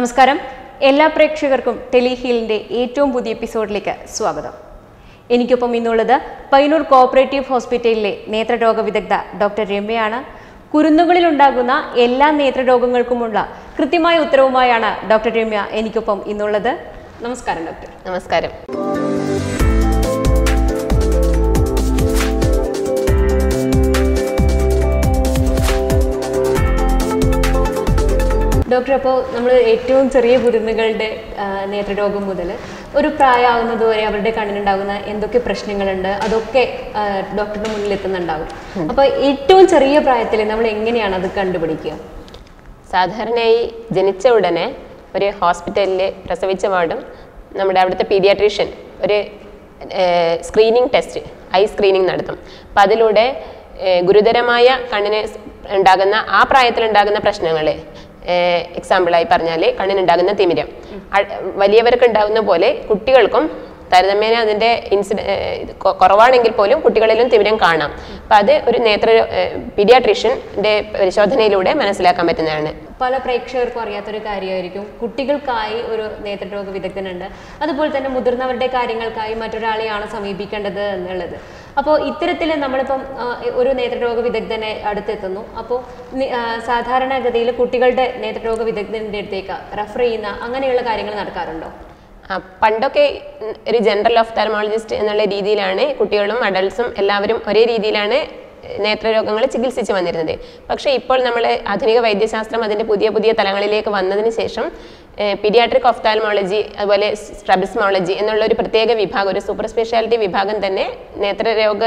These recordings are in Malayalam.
നമസ്കാരം എല്ലാ പ്രേക്ഷകർക്കും ടെലിഹീലിന്റെ ഏറ്റവും പുതിയ എപ്പിസോഡിലേക്ക് സ്വാഗതം എനിക്കൊപ്പം ഇന്നുള്ളത് പയ്യന്നൂർ കോഓപ്പറേറ്റീവ് ഹോസ്പിറ്റലിലെ നേത്രരോഗ വിദഗ്ധ ഡോക്ടർ രമ്യയാണ് കുരുന്നുകളിൽ ഉണ്ടാകുന്ന എല്ലാ നേത്രരോഗങ്ങൾക്കുമുള്ള കൃത്യമായ ഉത്തരവുമായാണ് ഡോക്ടർ രമ്യ എനിക്കൊപ്പം ഇന്നുള്ളത് നമസ്കാരം ഡോക്ടർ നമസ്കാരം ഡോക്ടർ അപ്പോൾ നമ്മൾ ഏറ്റവും ചെറിയ കുരുന്നുകളുടെ ആ, നേത്രരോഗം മുതൽ ഒരു പ്രായമാകുന്നത് വരെ അവരുടെ കണ്ണിനുണ്ടാകുന്ന എന്തൊക്കെ പ്രശ്നങ്ങളുണ്ട് അതൊക്കെ ആ, ഡോക്ടറുടെ മുന്നിൽ എത്തുന്നുണ്ടാകും അപ്പോൾ ഏറ്റവും ചെറിയ പ്രായത്തിൽ നമ്മൾ എങ്ങനെയാണ് അത് കണ്ടുപിടിക്കുക സാധാരണയായി ജനിച്ച ഉടനെ ഒരു ഹോസ്പിറ്റലിൽ പ്രസവിച്ച വാർഡും നമ്മുടെ അവിടുത്തെ പീഡിയാട്രീഷ്യൻ ഒരു സ്ക്രീനിങ് ടെസ്റ്റ് ഐ സ്ക്രീനിങ് നടത്തും അപ്പം അതിലൂടെ ഏഹ്, ഗുരുതരമായ കണ്ണിന് സ് ഉണ്ടാകുന്ന ആ പ്രായത്തിലുണ്ടാകുന്ന പ്രശ്നങ്ങൾ എക്സാമ്പിളായി പറഞ്ഞാൽ കണ്ണിനുണ്ടാകുന്ന തിമിരം അ- വലിയവർക്ക് ഉണ്ടാകുന്ന പോലെ കുട്ടികൾക്കും താരതമ്യേന അതിൻ്റെ ഇൻസിഡ ഏഹ് കൊ- കുറവാണെങ്കിൽ പോലും കുട്ടികളിലും തിമിരം കാണാം അപ്പം അത് ഒരു നേത്ര പീഡിയാട്രീഷ്യൻ്റെ പരിശോധനയിലൂടെ മനസ്സിലാക്കാൻ പറ്റുന്നതാണ് പല പ്രേക്ഷകർക്കും അറിയാത്തൊരു കാര്യമായിരിക്കും കുട്ടികൾക്കായി ഒരു നേത്രരോഗ വിദഗ്ധനുണ്ട് അതുപോലെ തന്നെ മുതിർന്നവരുടെ കാര്യങ്ങൾക്കായി മറ്റൊരാളെയാണ് സമീപിക്കേണ്ടത് എന്നുള്ളത് അപ്പോൾ ഇത്തരത്തിൽ നമ്മളിപ്പം ആ, ഒരു നേത്രരോഗ വിദഗ്ധനെ അടുത്തെത്തുന്നു അപ്പോൾ നി- ആ, സാധാരണഗതിയിൽ കുട്ടികളുടെ നേത്രരോഗ വിദഗ്ധൻ്റെ അടുത്തേക്ക് റെഫർ ചെയ്യുന്ന അങ്ങനെയുള്ള കാര്യങ്ങൾ നടക്കാറുണ്ടോ ആ, പണ്ടൊക്കെ ഉം ഒരു ജനറൽ ഓഫ്താൽമോളജിസ്റ്റ് എന്നുള്ള രീതിയിലാണ് കുട്ടികളും അഡൾട്ട്സും എല്ലാവരും ഒരേ രീതിയിലാണ് നേത്രരോഗങ്ങൾ ചികിത്സിച്ച് വന്നിരുന്നത് പക്ഷേ ഇപ്പോൾ നമ്മൾ ആധുനിക വൈദ്യശാസ്ത്രം അതിൻ്റെ പുതിയ പുതിയ തലങ്ങളിലേക്ക് വന്നതിന് ശേഷം പീഡിയാട്രിക് ഓഫ്താൽമോളജി അതുപോലെ സ്ട്രബിസ്മോളജി എന്നുള്ള ഒരു പ്രത്യേക വിഭാഗം ഒരു സൂപ്പർ സ്പെഷ്യാലിറ്റി വിഭാഗം തന്നെ നേത്രരോഗ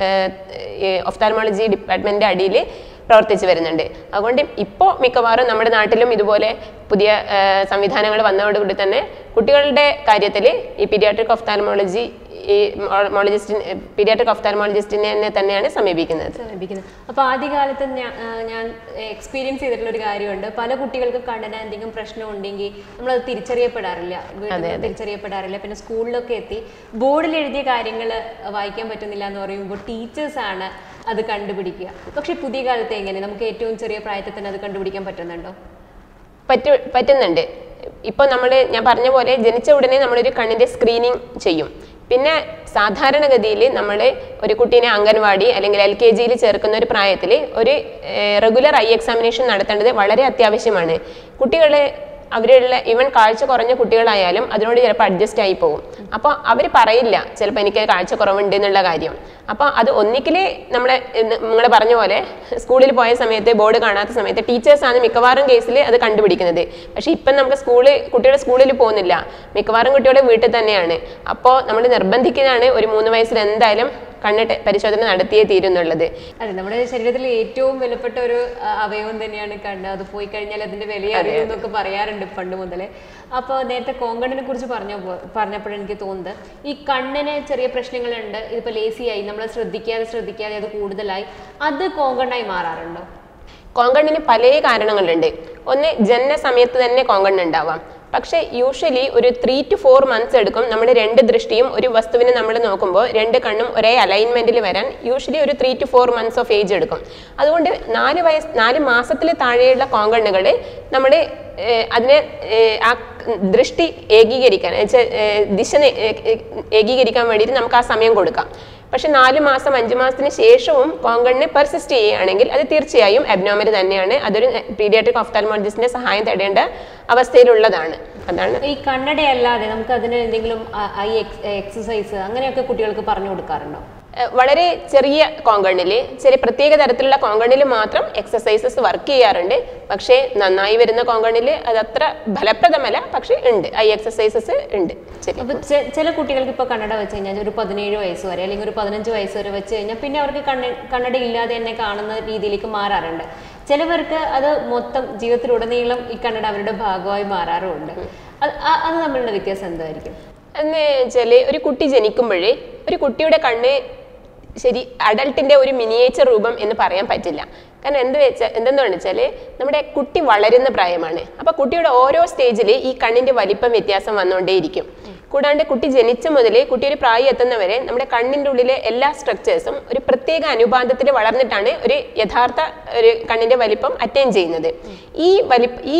ഓഫ്താൽമോളജി ഡിപ്പാർട്ട്മെൻറ്റിൻ്റെ അടിയിൽ പ്രവർത്തിച്ചു വരുന്നുണ്ട് അതുകൊണ്ട് ഇപ്പോൾ മിക്കവാറും നമ്മുടെ നാട്ടിലും ഇതുപോലെ പുതിയ സംവിധാനങ്ങൾ വന്നതോടുകൂടി തന്നെ കുട്ടികളുടെ കാര്യത്തിൽ ഈ പീഡിയാട്രിക് ഓഫ്താൽമോളജി ഈ മോളജിസ്റ്റിന് പീഡിയാട്രിക് ഓഫ്താൽമോളജിസ്റ്റിനെ തന്നെ തന്നെയാണ് സമീപിക്കുന്നത് സമീപിക്കുന്നത് അപ്പോൾ ആദ്യകാലത്ത് ഞാൻ ആ, ഞാൻ എക്സ്പീരിയൻസ് ചെയ്തിട്ടുള്ള ഒരു കാര്യമുണ്ട് പല കുട്ടികൾക്ക് കണ്ണിന് എന്തെങ്കിലും പ്രശ്നം ഉണ്ടെങ്കിൽ നമ്മളത് തിരിച്ചറിയപ്പെടാറില്ല വീട്ടിൽ നിന്ന് തിരിച്ചറിയപ്പെടാറില്ല പിന്നെ സ്കൂളിലൊക്കെ എത്തി ബോർഡിൽ എഴുതിയ കാര്യങ്ങൾ വായിക്കാൻ പറ്റുന്നില്ല എന്ന് പറയുമ്പോൾ ടീച്ചേഴ്സാണ് അത് കണ്ടുപിടിക്കുക പക്ഷെ പുതിയ കാലത്ത് എങ്ങനെ നമുക്ക് ഏറ്റവും ചെറിയ പ്രായത്തിൽ തന്നെ അത് കണ്ടുപിടിക്കാൻ പറ്റുന്നുണ്ടോ പറ്റു പറ്റുന്നുണ്ട് ഇപ്പോൾ നമ്മൾ ഞാൻ പറഞ്ഞ പോലെ ജനിച്ച ഉടനെ നമ്മളൊരു കണ്ണിൻ്റെ സ്ക്രീനിങ് ചെയ്യും പിന്നെ സാധാരണഗതിയിൽ നമ്മൾ ഒരു കുട്ടീനെ അംഗൻവാടി അല്ലെങ്കിൽ എൽ കെ ജിയിൽ ചേർക്കുന്ന ഒരു പ്രായത്തിൽ ഒരു റെഗുലർ ഐ എക്സാമിനേഷൻ നടത്തേണ്ടത് വളരെ അത്യാവശ്യമാണ് കുട്ടികളെ അവരുള്ള ഈവൻ കാഴ്ച കുറഞ്ഞ കുട്ടികളായാലും അതിനോട് ചിലപ്പോൾ അഡ്ജസ്റ്റ് ആയി പോകും അപ്പോൾ അവർ പറയില്ല ചിലപ്പോൾ എനിക്ക് കാഴ്ച കുറവുണ്ട് എന്നുള്ള കാര്യം അപ്പോൾ അത് ഒന്നിക്കൽ നമ്മളെ നിങ്ങൾ പറഞ്ഞ പോലെ സ്കൂളിൽ പോയ സമയത്ത് ബോർഡ് കാണാത്ത സമയത്ത് ടീച്ചേഴ്സാണ് മിക്കവാറും കേസിൽ അത് കണ്ടുപിടിക്കുന്നത് പക്ഷേ ഇപ്പം നമുക്ക് സ്കൂളിൽ കുട്ടികൾ സ്കൂളിൽ പോകുന്നില്ല മിക്കവാറും കുട്ടികളെ വീട്ടിൽ തന്നെയാണ് അപ്പോൾ നമ്മൾ നിർബന്ധിക്കുന്നതാണ് ഒരു മൂന്ന് വയസ്സിൽ എന്തായാലും കണ്ണ് ടെ- പരിശോധന നടത്തിയേ തീരുന്നുള്ളത് അതെ നമ്മുടെ ശരീരത്തിൽ ഏറ്റവും വിലപ്പെട്ട ഒരു ആ, അവയവം തന്നെയാണ് കണ്ണ് അത് പോയി കഴിഞ്ഞാൽ അതിന്റെ വില അറിയും എന്നൊക്കെ പറയാറുണ്ട് പണ്ട് മുതലേ അപ്പോൾ നേരത്തെ കോങ്കണിനെ കുറിച്ച് പറഞ്ഞ പറഞ്ഞപ്പോൾ എനിക്ക് തോന്നുന്നത് ഈ കണ്ണിന് ചെറിയ പ്രശ്നങ്ങളുണ്ട് ഇതിപ്പോൾ ലേസിയായി നമ്മൾ ശ്രദ്ധിക്കാതെ ശ്രദ്ധിക്കാതെ അത് കൂടുതലായി അത് കോങ്കണ്ണായി മാറാറുണ്ടോ കോങ്കണ്ണിന് പല കാരണങ്ങളുണ്ട് ഒന്ന് ജനന സമയത്ത് തന്നെ കോങ്കണ്ണ് ഉണ്ടാവാം പക്ഷേ യൂഷ്വലി ഒരു ത്രീ ടു ഫോർ മന്ത്സ് എടുക്കും നമ്മുടെ രണ്ട് ദൃഷ്ടിയും ഒരു വസ്തുവിനെ നമ്മൾ നോക്കുമ്പോൾ രണ്ട് കണ്ണും ഒരേ അലൈൻമെന്റിൽ വരാൻ യൂഷ്വലി ഒരു three two four months of age എടുക്കും അതുകൊണ്ട് നാല് വയസ്സ് നാല് മാസത്തിൽ താഴെയുള്ള കോങ്കണ്ണുകൾ നമ്മൾ അതിനെ ഏഹ്, ആ ദൃഷ്ടി ഏകീകരിക്കാൻ എന്നുവെച്ചാൽ, ഏഹ്, ദിശ നെ- ഏ- ഏ- ഏകീകരിക്കാൻ വേണ്ടിയിട്ട് നമുക്ക് ആ സമയം കൊടുക്കാം പക്ഷെ നാല് മാസം അഞ്ച് മാസത്തിന് ശേഷവും കോങ്കണ്ണ് പെർസിസ്റ്റ് ചെയ്യുകയാണെങ്കിൽ അത് തീർച്ചയായും അബ്നോമൽ തന്നെയാണ് അതൊരു പീഡിയാട്രിക് ഓഫ്താൽമോളജിസ്റ്റിന്റെ സഹായം തേടേണ്ട അവസ്ഥയിലുള്ളതാണ് അതാണ് ഈ കണ്ണടയല്ലാതെ നമുക്ക് അതിന് എന്തെങ്കിലും ഐ എക്സസൈസ് അങ്ങനെയൊക്കെ കുട്ടികൾക്ക് പറഞ്ഞു കൊടുക്കാറുണ്ടോ ഏഹ് വളരെ ചെറിയ കോങ്കണ്ണിൽ ചെറിയ പ്രത്യേക തരത്തിലുള്ള കോങ്കണ്ണിൽ മാത്രം എക്സസൈസസ് വർക്ക് ചെയ്യാറുണ്ട് പക്ഷേ നന്നായി വരുന്ന കോങ്കണ്ണിൽ അത് അത്ര ഫലപ്രദമല്ല പക്ഷേ ഉണ്ട് ഐ എക്സസൈസസ് ഉണ്ട് ശരി അപ്പൊ ചെ- ചില കുട്ടികൾക്ക് ഇപ്പൊ കണ്ണട വെച്ച് കഴിഞ്ഞാൽ ഒരു പതിനേഴ് വയസ്സ് വരെ അല്ലെങ്കിൽ ഒരു പതിനഞ്ച് വയസ്സ് വരെ വെച്ച് കഴിഞ്ഞാൽ പിന്നെ അവർക്ക് കണ്ണ കണ്ണട ഇല്ലാതെ തന്നെ കാണുന്ന രീതിയിലേക്ക് മാറാറുണ്ട് ചിലവർക്ക് അത് മൊത്തം ജീവിതത്തിലുടനീളം ഈ കണ്ണട അവരുടെ ഭാഗമായി മാറാറുമുണ്ട് അത് ആ- അത് തമ്മിലുള്ള വ്യത്യാസം എന്തായിരിക്കും എന്ന് വെച്ചാൽ ഒരു കുട്ടി ജനിക്കുമ്പോഴേ ഒരു കുട്ടിയുടെ കണ്ണ് ശരി അഡൾട്ടിന്റെ ഒരു മിനിയേച്ചർ രൂപം എന്ന് പറയാൻ പറ്റില്ല കാരണം എന്ത് വെച്ചാൽ എന്തെന്ന് വെച്ചാൽ നമ്മുടെ കുട്ടി വളരുന്ന പ്രായമാണ് അപ്പൊ കുട്ടിയുടെ ഓരോ സ്റ്റേജിൽ ഈ കണ്ണിന്റെ വലിപ്പം വ്യത്യാസം വന്നുകൊണ്ടേയിരിക്കും കൂടാണ്ട് കുട്ടി ജനിച്ച മുതൽ കുട്ടി ഒരു പ്രായം എത്തുന്നവരെ നമ്മുടെ കണ്ണിന്റെ ഉള്ളിലെ എല്ലാ സ്ട്രക്ചേഴ്സും ഒരു പ്രത്യേക അനുപാതത്തിൽ വളർന്നിട്ടാണ് ഒരു യഥാർത്ഥ ഒരു കണ്ണിന്റെ വലിപ്പം അറ്റൈൻ ചെയ്യുന്നത് ഈ വലിപ്പ ഈ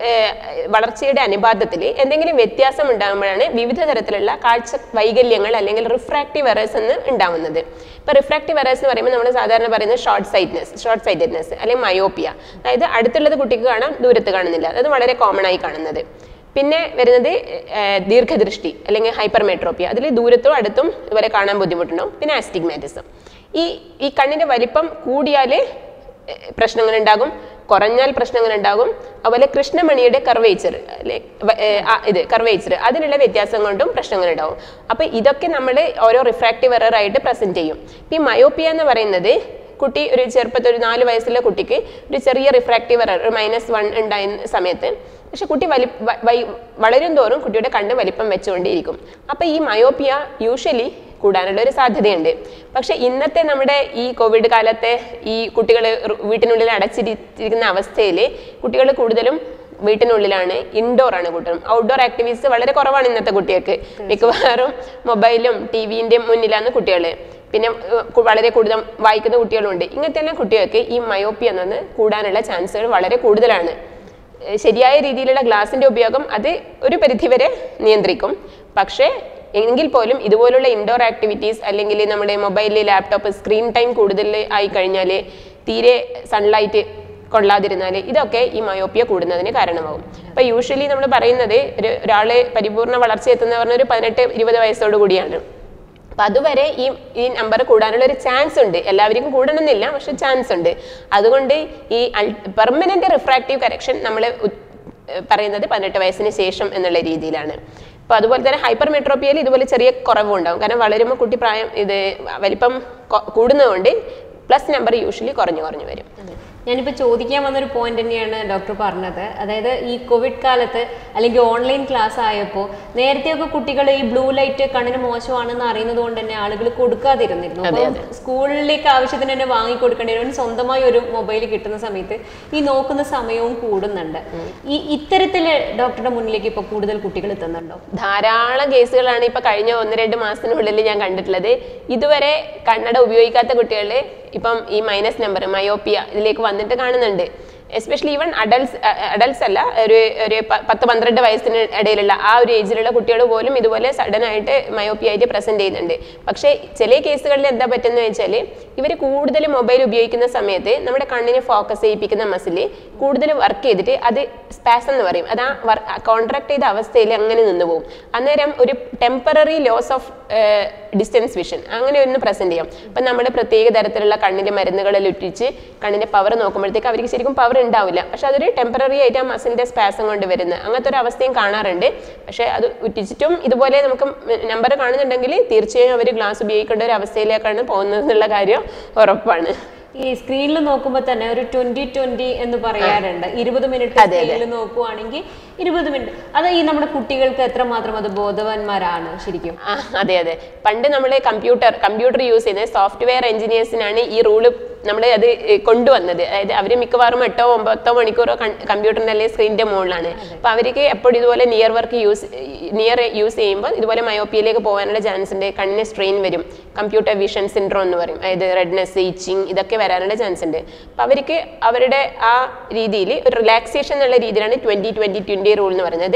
ഏഹ്, വളർച്ചയുടെ അനുപാതത്തിൽ എന്തെങ്കിലും വ്യത്യാസം ഉണ്ടാകുമ്പോഴാണ് വിവിധ തരത്തിലുള്ള കാഴ്ച വൈകല്യങ്ങൾ അല്ലെങ്കിൽ റിഫ്രാക്റ്റീവ് എറേഴ്സ് എന്ന് ഉണ്ടാവുന്നത് ഇപ്പോൾ റിഫ്രാക്റ്റീവ് എറേഴ്സ് എന്ന് പറയുമ്പോൾ നമ്മൾ സാധാരണ പറയുന്നത് ഷോർട്ട് സൈറ്റ്നെസ് ഷോർട്ട് സൈറ്റഡ്നെസ് അല്ലെങ്കിൽ മയോപ്പിയ അതായത് അടുത്തുള്ളത് കുട്ടിക്ക് കാണാം ദൂരത്ത് കാണുന്നില്ല അത് വളരെ കോമൺ ആയി കാണുന്നത് പിന്നെ വരുന്നത് ഏഹ്, ദീർഘദൃഷ്ടി അല്ലെങ്കിൽ ഹൈപ്പർമെട്രോപ്പിയ അതിൽ ദൂരത്തും അടുത്തും ഇതുപോലെ കാണാൻ ബുദ്ധിമുട്ടുണ്ടാവും പിന്നെ ആസ്റ്റിഗ്മാറ്റിസം ഈ ഈ കണ്ണിന്റെ വലിപ്പം കൂടിയാൽ പ്രശ്നങ്ങൾ ഉണ്ടാകും കുറഞ്ഞാൽ പ്രശ്നങ്ങൾ ഉണ്ടാകും അതുപോലെ കൃഷ്ണമണിയുടെ കർവേച്ചർ അല്ലെ വ- ഏ, ആ, ഇത് കർവേച്ചർ അതിനുള്ള വ്യത്യാസം കൊണ്ടും പ്രശ്നങ്ങൾ ഉണ്ടാവും അപ്പൊ ഇതൊക്കെ നമ്മൾ ഓരോ റിഫ്രാക്റ്റീവ് എറർ ആയിട്ട് പ്രസന്റ് ചെയ്യും ഇപ്പൊ ഈ മയോപ്പിയ എന്ന് പറയുന്നത് കുട്ടി ഒരു ചെറുപ്പത്തിൽ ഒരു നാല് വയസ്സുള്ള കുട്ടിക്ക് ഒരു ചെറിയ റിഫ്രാക്റ്റീവ് എറർ ഒരു മൈനസ് വൺ ഉണ്ടായ സമയത്ത് പക്ഷെ കുട്ടി വലി വ- വൈ- വളരും തോറും കുട്ടിയുടെ കണ്ണ് വലിപ്പം വെച്ചുകൊണ്ടേയിരിക്കും അപ്പൊ ഈ മയോപ്പിയ യൂഷ്വലി കൂടാനുള്ള ഒരു സാധ്യതയുണ്ട് പക്ഷെ ഇന്നത്തെ നമ്മുടെ ഈ കോവിഡ് കാലത്തെ ഈ കുട്ടികൾ വീട്ടിനുള്ളിൽ അടച്ചിരിക്കുന്ന അവസ്ഥയിൽ കുട്ടികൾ കൂടുതലും വീട്ടിനുള്ളിലാണ് ഇൻഡോർ ആണ് കൂട്ടരും ഔട്ട്ഡോർ ആക്ടിവിറ്റീസ് വളരെ കുറവാണ് ഇന്നത്തെ കുട്ടികൾക്ക് മിക്കവാറും മൊബൈലും ടി വിന്റെ മുന്നിലാണ് കുട്ടികൾ പിന്നെ ഏഹ്, കു- വളരെ കൂടുതൽ വായിക്കുന്ന കുട്ടികളുണ്ട് ഇങ്ങനത്തെ എല്ലാം കുട്ടികൾക്ക് ഈ മയോപ്പി എന്നത് കൂടാനുള്ള ചാൻസുകൾ വളരെ കൂടുതലാണ് ഏഹ് ശരിയായ രീതിയിലുള്ള ഗ്ലാസിന്റെ ഉപയോഗം അത് ഒരു പരിധിവരെ നിയന്ത്രിക്കും പക്ഷേ എങ്കിൽ പോലും ഇതുപോലുള്ള ഇൻഡോർ ആക്ടിവിറ്റീസ് അല്ലെങ്കിൽ നമ്മുടെ മൊബൈലിൽ ലാപ്ടോപ്പ് സ്ക്രീൻ ടൈം കൂടുതൽ ആയി കഴിഞ്ഞാൽ തീരെ സൺലൈറ്റ് കൊള്ളാതിരുന്നാൽ ഇതൊക്കെ ഈ മയോപ്പിയ കൂടുന്നതിന് കാരണമാകും ഇപ്പൊ യൂഷ്വലി നമ്മൾ പറയുന്നത് ഒരു ഒരാള് പരിപൂർണ്ണ വളർച്ച എത്തുന്ന പറഞ്ഞ ഒരു പതിനെട്ട് ഇരുപത് വയസ്സോട് കൂടിയാണ് അപ്പൊ അതുവരെ ഈ ഈ നമ്പർ കൂടാനുള്ള ഒരു ചാൻസ് ഉണ്ട് എല്ലാവർക്കും കൂടണമെന്നില്ല പക്ഷെ ചാൻസ് ഉണ്ട് അതുകൊണ്ട് ഈ പെർമനന്റ് റിഫ്രാക്റ്റീവ് കറക്ഷൻ നമ്മൾ പറയുന്നത് പതിനെട്ട് വയസ്സിന് ശേഷം എന്നുള്ള രീതിയിലാണ് അപ്പൊ അതുപോലെ തന്നെ ഹൈപ്പർ മെട്രോപ്പിയയിൽ ഇതുപോലെ ചെറിയ കുറവും ഉണ്ടാവും കാരണം വളരുമ്പോൾ കുട്ടി പ്രായം ഇത് വലിപ്പം കൊ- കൂടുന്നതുകൊണ്ട് പ്ലസ് നമ്പർ യൂഷ്വലി കുറഞ്ഞു കുറഞ്ഞു വരും ഞാനിപ്പോൾ ചോദിക്കാൻ വന്നൊരു പോയിന്റ് തന്നെയാണ് ഡോക്ടർ പറഞ്ഞത് അതായത് ഈ കോവിഡ് കാലത്ത് അല്ലെങ്കിൽ ഓൺലൈൻ ക്ലാസ് ആയപ്പോൾ നേരത്തെയൊക്കെ കുട്ടികൾ ഈ ബ്ലൂ ലൈറ്റ് കണ്ണിന് മോശമാണെന്ന് അറിയുന്നത് കൊണ്ട് തന്നെ ആളുകൾ കൊടുക്കാതിരുന്നിരുന്നു അപ്പം സ്കൂളിലേക്ക് ആവശ്യത്തിന് തന്നെ വാങ്ങി കൊടുക്കേണ്ടി വരും സ്വന്തമായി ഒരു മൊബൈൽ കിട്ടുന്ന സമയത്ത് ഈ നോക്കുന്ന സമയവും കൂടുന്നുണ്ട് ഈ ഇത്തരത്തില് ഡോക്ടറുടെ മുന്നിലേക്ക് ഇപ്പോൾ കൂടുതൽ കുട്ടികൾ എത്തുന്നുണ്ടോ ധാരാളം കേസുകളാണ് ഇപ്പൊ കഴിഞ്ഞ ഒന്ന് രണ്ട് മാസത്തിനുള്ളിൽ ഞാൻ കണ്ടിട്ടുള്ളത് ഇതുവരെ കണ്ണട ഉപയോഗിക്കാത്ത കുട്ടികൾ ഇപ്പം ഈ മൈനസ് നമ്പർ മയോപ്പിയ ഇതിലേക്ക് വന്നിട്ട് കാണുന്നുണ്ട് എസ്പെഷ്യലി ഈവൻ അഡൽസ് അഡൽസ് അല്ല ഒരു ഒരു പ- പത്ത് പന്ത്രണ്ട് വയസ്സിന് ഇടയിലുള്ള ആ ഒരു ഏജിലുള്ള കുട്ടികൾ പോലും ഇതുപോലെ സഡൻ ആയിട്ട് മയോപ്പിയ ആയിട്ട് പ്രസന്റ് ചെയ്യുന്നുണ്ട് പക്ഷേ ചില കേസുകളിൽ എന്താ പറ്റുന്നത് വെച്ചാൽ ഇവർ കൂടുതൽ മൊബൈൽ ഉപയോഗിക്കുന്ന സമയത്ത് നമ്മുടെ കണ്ണിനെ ഫോക്കസ് ചെയ്യിപ്പിക്കുന്ന മസിൽ കൂടുതൽ വർക്ക് ചെയ്തിട്ട് അത് സ്പാസം എന്ന് പറയും അത് ആ കോൺട്രാക്ട് ചെയ്ത അവസ്ഥയിൽ അങ്ങനെ നിന്ന് പോകും അന്നേരം ഒരു temporary loss of distance vision അങ്ങനെ ഒന്ന് പ്രസന്റ് ചെയ്യാം ഇപ്പം നമ്മൾ പ്രത്യേക തരത്തിലുള്ള കണ്ണിന്റെ മരുന്നുകളിൽ ഇട്ടിച്ച് കണ്ണിന്റെ പവർ നോക്കുമ്പോഴത്തേക്ക് അവർക്ക് ശരിക്കും പവർ ഉണ്ടാവില്ല പക്ഷെ അതൊരു ടെമ്പററി ആയിട്ട് ആ മസിലിന്റെ സ്പാസം കൊണ്ട് വരുന്നത് അങ്ങനത്തെ ഒരു അവസ്ഥയും കാണാറുണ്ട് പക്ഷെ അത് ഉറ്റിച്ചിട്ടും ഇതുപോലെ നമുക്ക് നമ്പർ കാണുന്നുണ്ടെങ്കിൽ തീർച്ചയായും അവർ ഗ്ലാസ് ഉപയോഗിക്കേണ്ട ഒരു അവസ്ഥയിലേക്കാണ് പോകുന്നത് എന്നുള്ള കാര്യം ഉറപ്പാണ് ഈ സ്ക്രീനിൽ നോക്കുമ്പോൾ തന്നെ ഒരു ട്വന്റി ട്വന്റി എന്ന് പറയാറുണ്ട് ഇരുപത് മിനിറ്റ് സ്ക്രീനിൽ നോക്കുവാണെങ്കിൽ ഇരുപത് മിനിറ്റ് അത് ഈ നമ്മുടെ കുട്ടികൾക്ക് എത്രമാത്രം അത് ബോധവാന്മാരാണ് ശരിക്കും ആ, അതെ അതെ പണ്ട് നമ്മൾ കമ്പ്യൂട്ടർ കമ്പ്യൂട്ടർ യൂസ് ചെയ്യുന്ന സോഫ്റ്റ്വെയർ എഞ്ചിനീയേഴ്സിനാണ് ഈ റൂള് നമ്മൾ അത് ഏ, കൊണ്ടുവന്നത് അതായത് അവർ മിക്കവാറും എട്ടോ ഒമ്പതോ മണിക്കൂറോ കമ്പ്യൂട്ടറിന്റെ അല്ലെങ്കിൽ സ്ക്രീനിന്റെ മുകളിലാണ് അപ്പൊ അവർക്ക് എപ്പോഴും ഇതുപോലെ near work use near use ചെയ്യുമ്പോൾ ഇതുപോലെ മയോപ്പിയയിലേക്ക് പോകാനുള്ള ചാൻസ് ഉണ്ട് കണ്ണിന് സ്ട്രെയിൻ വരും കമ്പ്യൂട്ടർ വിഷൻ സിൻഡ്രോം എന്ന് പറയും അതായത് റെഡ്നെസ് ഇച്ചിങ് ഇതൊക്കെ വരാനുള്ള ചാൻസ് ഉണ്ട് അപ്പൊ അവർക്ക് അവരുടെ ആ രീതിയിൽ ഒരു റിലാക്സേഷൻ എന്നുള്ള രീതിയിലാണ് ട്വന്റി ട്വന്റി ട്വന്റി റൂൾ എന്ന് പറയുന്നത്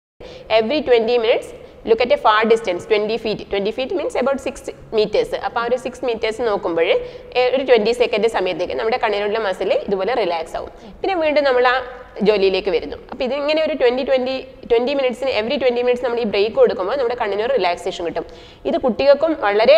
every twenty minutes look at a far distance twenty feet twenty feet means about six metres അപ്പോൾ ആ ഒരു സിക്സ് മീറ്റേഴ്സ് നോക്കുമ്പോൾ ഒരു ട്വൻറ്റി സെക്കൻഡ് സമയത്തേക്ക് നമ്മുടെ കണ്ണിലുള്ള മസിൽ ഇതുപോലെ റിലാക്സ് ആവും പിന്നെ വീണ്ടും നമ്മൾ ആ ജോലിയിലേക്ക് വരുന്നു അപ്പോൾ ഇതിങ്ങനെ ഒരു ട്വൻറ്റി ട്വൻറ്റി ട്വൻറ്റി മിനിറ്റ്സിന് എവറി ട്വൻറ്റി മിനിറ്റ്സ് നമ്മൾ ഈ ബ്രേക്ക് കൊടുക്കുമ്പോൾ നമ്മുടെ കണ്ണിന് ഒരു റിലാക്സേഷൻ കിട്ടും ഇത് കുട്ടികൾക്കും വളരെ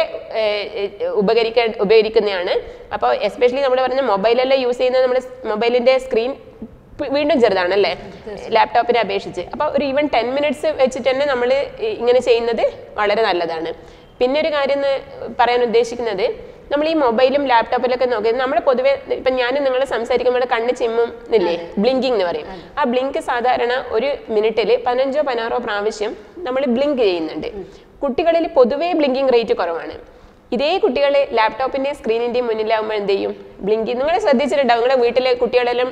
ഉപകരിക്കാൻ ഉപകരിക്കുന്നതാണ് അപ്പോൾ എസ്പെഷ്യലി നമ്മൾ പറഞ്ഞ മൊബൈലെല്ലാം യൂസ് ചെയ്യുന്നത് നമ്മുടെ മൊബൈലിൻ്റെ സ്ക്രീൻ പ് വീണ്ടും ചെറുതാണല്ലേ ലാപ്ടോപ്പിനെ അപേക്ഷിച്ച് അപ്പോൾ ഒരു ഈവൻ ടെൻ മിനിറ്റ്സ് വെച്ചിട്ട് തന്നെ നമ്മൾ ഇങ്ങനെ ചെയ്യുന്നത് വളരെ നല്ലതാണ് പിന്നെ ഒരു കാര്യം എന്ന് പറയാൻ ഉദ്ദേശിക്കുന്നത് നമ്മൾ ഈ മൊബൈലും ലാപ്ടോപ്പിലൊക്കെ നോക്കി നമ്മൾ പൊതുവെ ഇപ്പം ഞാൻ നിങ്ങൾ സംസാരിക്കുമ്പോൾ കണ്ണ് ചിമ്മും ഇല്ലേ ബ്ലിങ്കിങ് എന്ന് പറയും ആ ബ്ലിങ്ക് സാധാരണ ഒരു മിനിറ്റിൽ പതിനഞ്ചോ പതിനാറോ പ്രാവശ്യം നമ്മൾ ബ്ലിങ്ക് ചെയ്യുന്നുണ്ട് കുട്ടികളിൽ പൊതുവേ ബ്ലിങ്കിങ് റേറ്റ് കുറവാണ് ഇതേ കുട്ടികൾ ലാപ്ടോപ്പിന്റെയും സ്ക്രീനിന്റെയും മുന്നിലാവുമ്പോൾ എന്ത് ചെയ്യും ബ്ലിങ്കി നിങ്ങൾ ശ്രദ്ധിച്ചിട്ടുണ്ടാവും നിങ്ങളുടെ വീട്ടിലെ കുട്ടികളെല്ലാം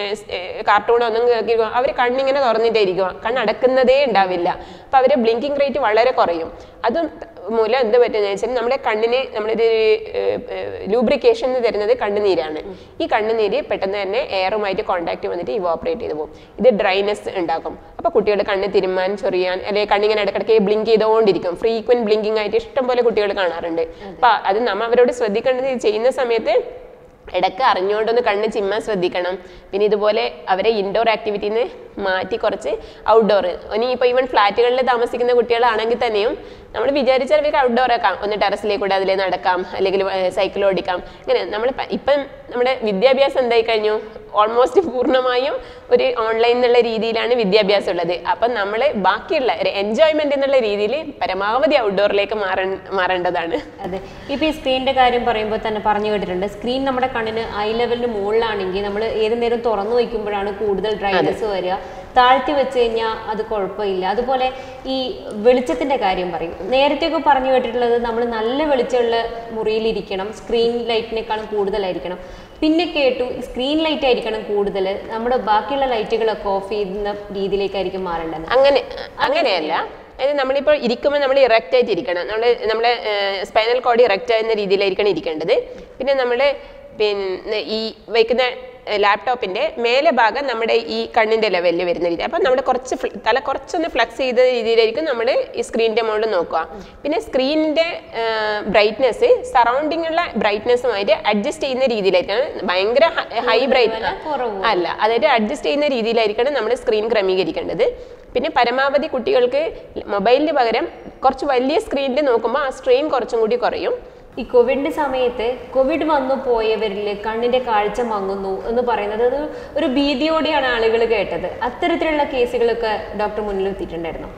കാർട്ടൂൺ ഒന്നും കേൾക്കിരിക്കും അവർ കണ്ണിങ്ങനെ തുറന്നിട്ടേ ഇരിക്കുക കണ്ണടക്കുന്നതേ ഉണ്ടാവില്ല അപ്പൊ അവര് ബ്ലിങ്കിങ് റേറ്റ് വളരെ കുറയും അതും മൂലം എന്ത് പറ്റുമെന്ന് വെച്ചാൽ നമ്മുടെ കണ്ണിന് നമ്മളിത് ലൂബ്രിക്കേഷൻ എന്ന് തരുന്നത് കണ്ണുനീരാണ് ഈ കണ്ണുനീര് പെട്ടെന്ന് തന്നെ എയറുമായിട്ട് കോൺടാക്ട് വന്നിട്ട് ഇവോപ്പറേറ്റ് ചെയ്ത് പോകും ഇത് ഡ്രൈനെസ് ഉണ്ടാക്കും അപ്പൊ കുട്ടികൾ കണ്ണ് തിരുമാൻ ചൊറിയാൻ അല്ലെങ്കിൽ കണ്ണിങ്ങനെ ഇടയ്ക്കിടയ്ക്ക് ബ്ലിങ്ക് ചെയ്തുകൊണ്ടിരിക്കും ഫ്രീക്വന്റ് ബ്ലിങ്കിങ് ആയിട്ട് ഇഷ്ടംപോലെ കുട്ടികൾ കാണാറുണ്ട് അപ്പൊ അത് നമ്മ അവരോട് ശ്രദ്ധിക്കേണ്ടത് ഇത് ചെയ്യുന്ന സമയത്ത് ഇടയ്ക്ക് അറിഞ്ഞുകൊണ്ടൊന്ന് കണ്ണ് ചിമ്മാൻ ശ്രദ്ധിക്കണം പിന്നെ ഇതുപോലെ അവരെ ഇൻഡോർ ആക്ടിവിറ്റിന്ന് മാറ്റി കുറച്ച് ഔട്ട്ഡോർ ഇനി ഇപ്പോൾ ഈവൻ ഫ്ലാറ്റുകളിൽ താമസിക്കുന്ന കുട്ടികളാണെങ്കിൽ തന്നെയും നമ്മൾ വിചാരിച്ചാൽ അവർക്ക് ഔട്ട്ഡോർ ആക്കാം ഒന്ന് ടെറസിലേക്കൂടെ അതിലേ നടക്കാം അല്ലെങ്കിൽ സൈക്കിൾ ഓടിക്കാം ഇങ്ങനെ നമ്മൾ ഇപ്പം നമ്മുടെ വിദ്യാഭ്യാസം എന്തായി കഴിഞ്ഞു ഓൾമോസ്റ്റ് പൂർണ്ണമായും ഒരു ഓൺലൈൻ എന്നുള്ള രീതിയിലാണ് വിദ്യാഭ്യാസം ഉള്ളത് അപ്പം നമ്മൾ ബാക്കിയുള്ള ഒരു എൻജോയ്മെന്റ് എന്നുള്ള രീതിയിൽ പരമാവധി ഔട്ട്ഡോറിലേക്ക് മാറ മാറേണ്ടതാണ് അതെ ഇപ്പൊ ഈ സ്ക്രീനിന്റെ കാര്യം പറയുമ്പോൾ തന്നെ പറഞ്ഞു കേട്ടിട്ടുണ്ട് സ്ക്രീൻ നമ്മുടെ കണ്ണിന് ഐ ലെവലിന് മുകളിലാണെങ്കിൽ നമ്മൾ ഏത് നേരം തുറന്നു വയ്ക്കുമ്പോഴാണ് കൂടുതൽ ഡ്രൈനസ് വരിക താഴ്ത്തി വെച്ച് കഴിഞ്ഞാൽ അത് കുഴപ്പമില്ല അതുപോലെ ഈ വെളിച്ചത്തിന്റെ കാര്യം പറയും നേരത്തെയൊക്കെ പറഞ്ഞു കേട്ടിട്ടുള്ളത് നമ്മൾ നല്ല വെളിച്ചമുള്ള മുറിയിലിരിക്കണം സ്ക്രീൻ ലൈറ്റിനേക്കാളും കൂടുതലായിരിക്കണം പിന്നെ കേട്ടു സ്ക്രീൻ ലൈറ്റ് ആയിരിക്കണം കൂടുതൽ നമ്മുടെ ബാക്കിയുള്ള ലൈറ്റുകളൊക്കെ ഓഫ് ചെയ്യുന്ന രീതിയിലേക്കായിരിക്കും മാറേണ്ടത് അങ്ങനെ അങ്ങനെയല്ല അതായത് നമ്മളിപ്പോൾ ഇരിക്കുമ്പോൾ നമ്മൾ ഇറക്റ്റ് ആയിട്ട് ഇരിക്കണം നമ്മൾ നമ്മളെ സ്പൈനൽ കോഡ് ഇറക്റ്റ് ആയിരുന്ന രീതിയിലായിരിക്കണം ഇരിക്കേണ്ടത് പിന്നെ നമ്മൾ പിന്നെ ഈ വയ്ക്കുന്ന ലാപ്ടോപ്പിന്റെ മേലെ ഭാഗം നമ്മുടെ ഈ കണ്ണിന്റെ ലെവലിൽ വരുന്ന രീതി അപ്പം നമ്മൾ കുറച്ച് ഫ്ല- തല കുറച്ചൊന്ന് ഫ്ലക്സ് ചെയ്ത രീതിയിലായിരിക്കും നമ്മൾ ഈ സ്ക്രീനിന്റെ മുകളിൽ നോക്കുക പിന്നെ സ്ക്രീനിന്റെ ബ്രൈറ്റ്നെസ് സറൗണ്ടിങ് ഉള്ള ബ്രൈറ്റ്നെസ്സുമായിട്ട് അഡ്ജസ്റ്റ് ചെയ്യുന്ന രീതിയിലായിരിക്കണം ഭയങ്കര ഹൈ ബ്രൈറ്റ് കുറവ് അല്ല അതായത് അഡ്ജസ്റ്റ് ചെയ്യുന്ന രീതിയിലായിരിക്കണം നമ്മൾ സ്ക്രീൻ ക്രമീകരിക്കേണ്ടത് പിന്നെ പരമാവധി കുട്ടികൾക്ക് മൊബൈലിന് പകരം കുറച്ച് വലിയ സ്ക്രീനിൽ നോക്കുമ്പോൾ ആ സ്ട്രെയിൻ കുറച്ചും കൂടി കുറയും ഈ കോവിഡിന്റെ സമയത്ത് കോവിഡ് വന്നു പോയവരിൽ കണ്ണിന്റെ കാഴ്ച മങ്ങുന്നു എന്ന് പറയുന്നത് അത് ഒരു ഭീതിയോടെയാണ് ആളുകൾ കേട്ടത് അത്തരത്തിലുള്ള കേസുകളൊക്കെ ഡോക്ടർ മുന്നിൽ എത്തിയിട്ടുണ്ടായിരുന്നു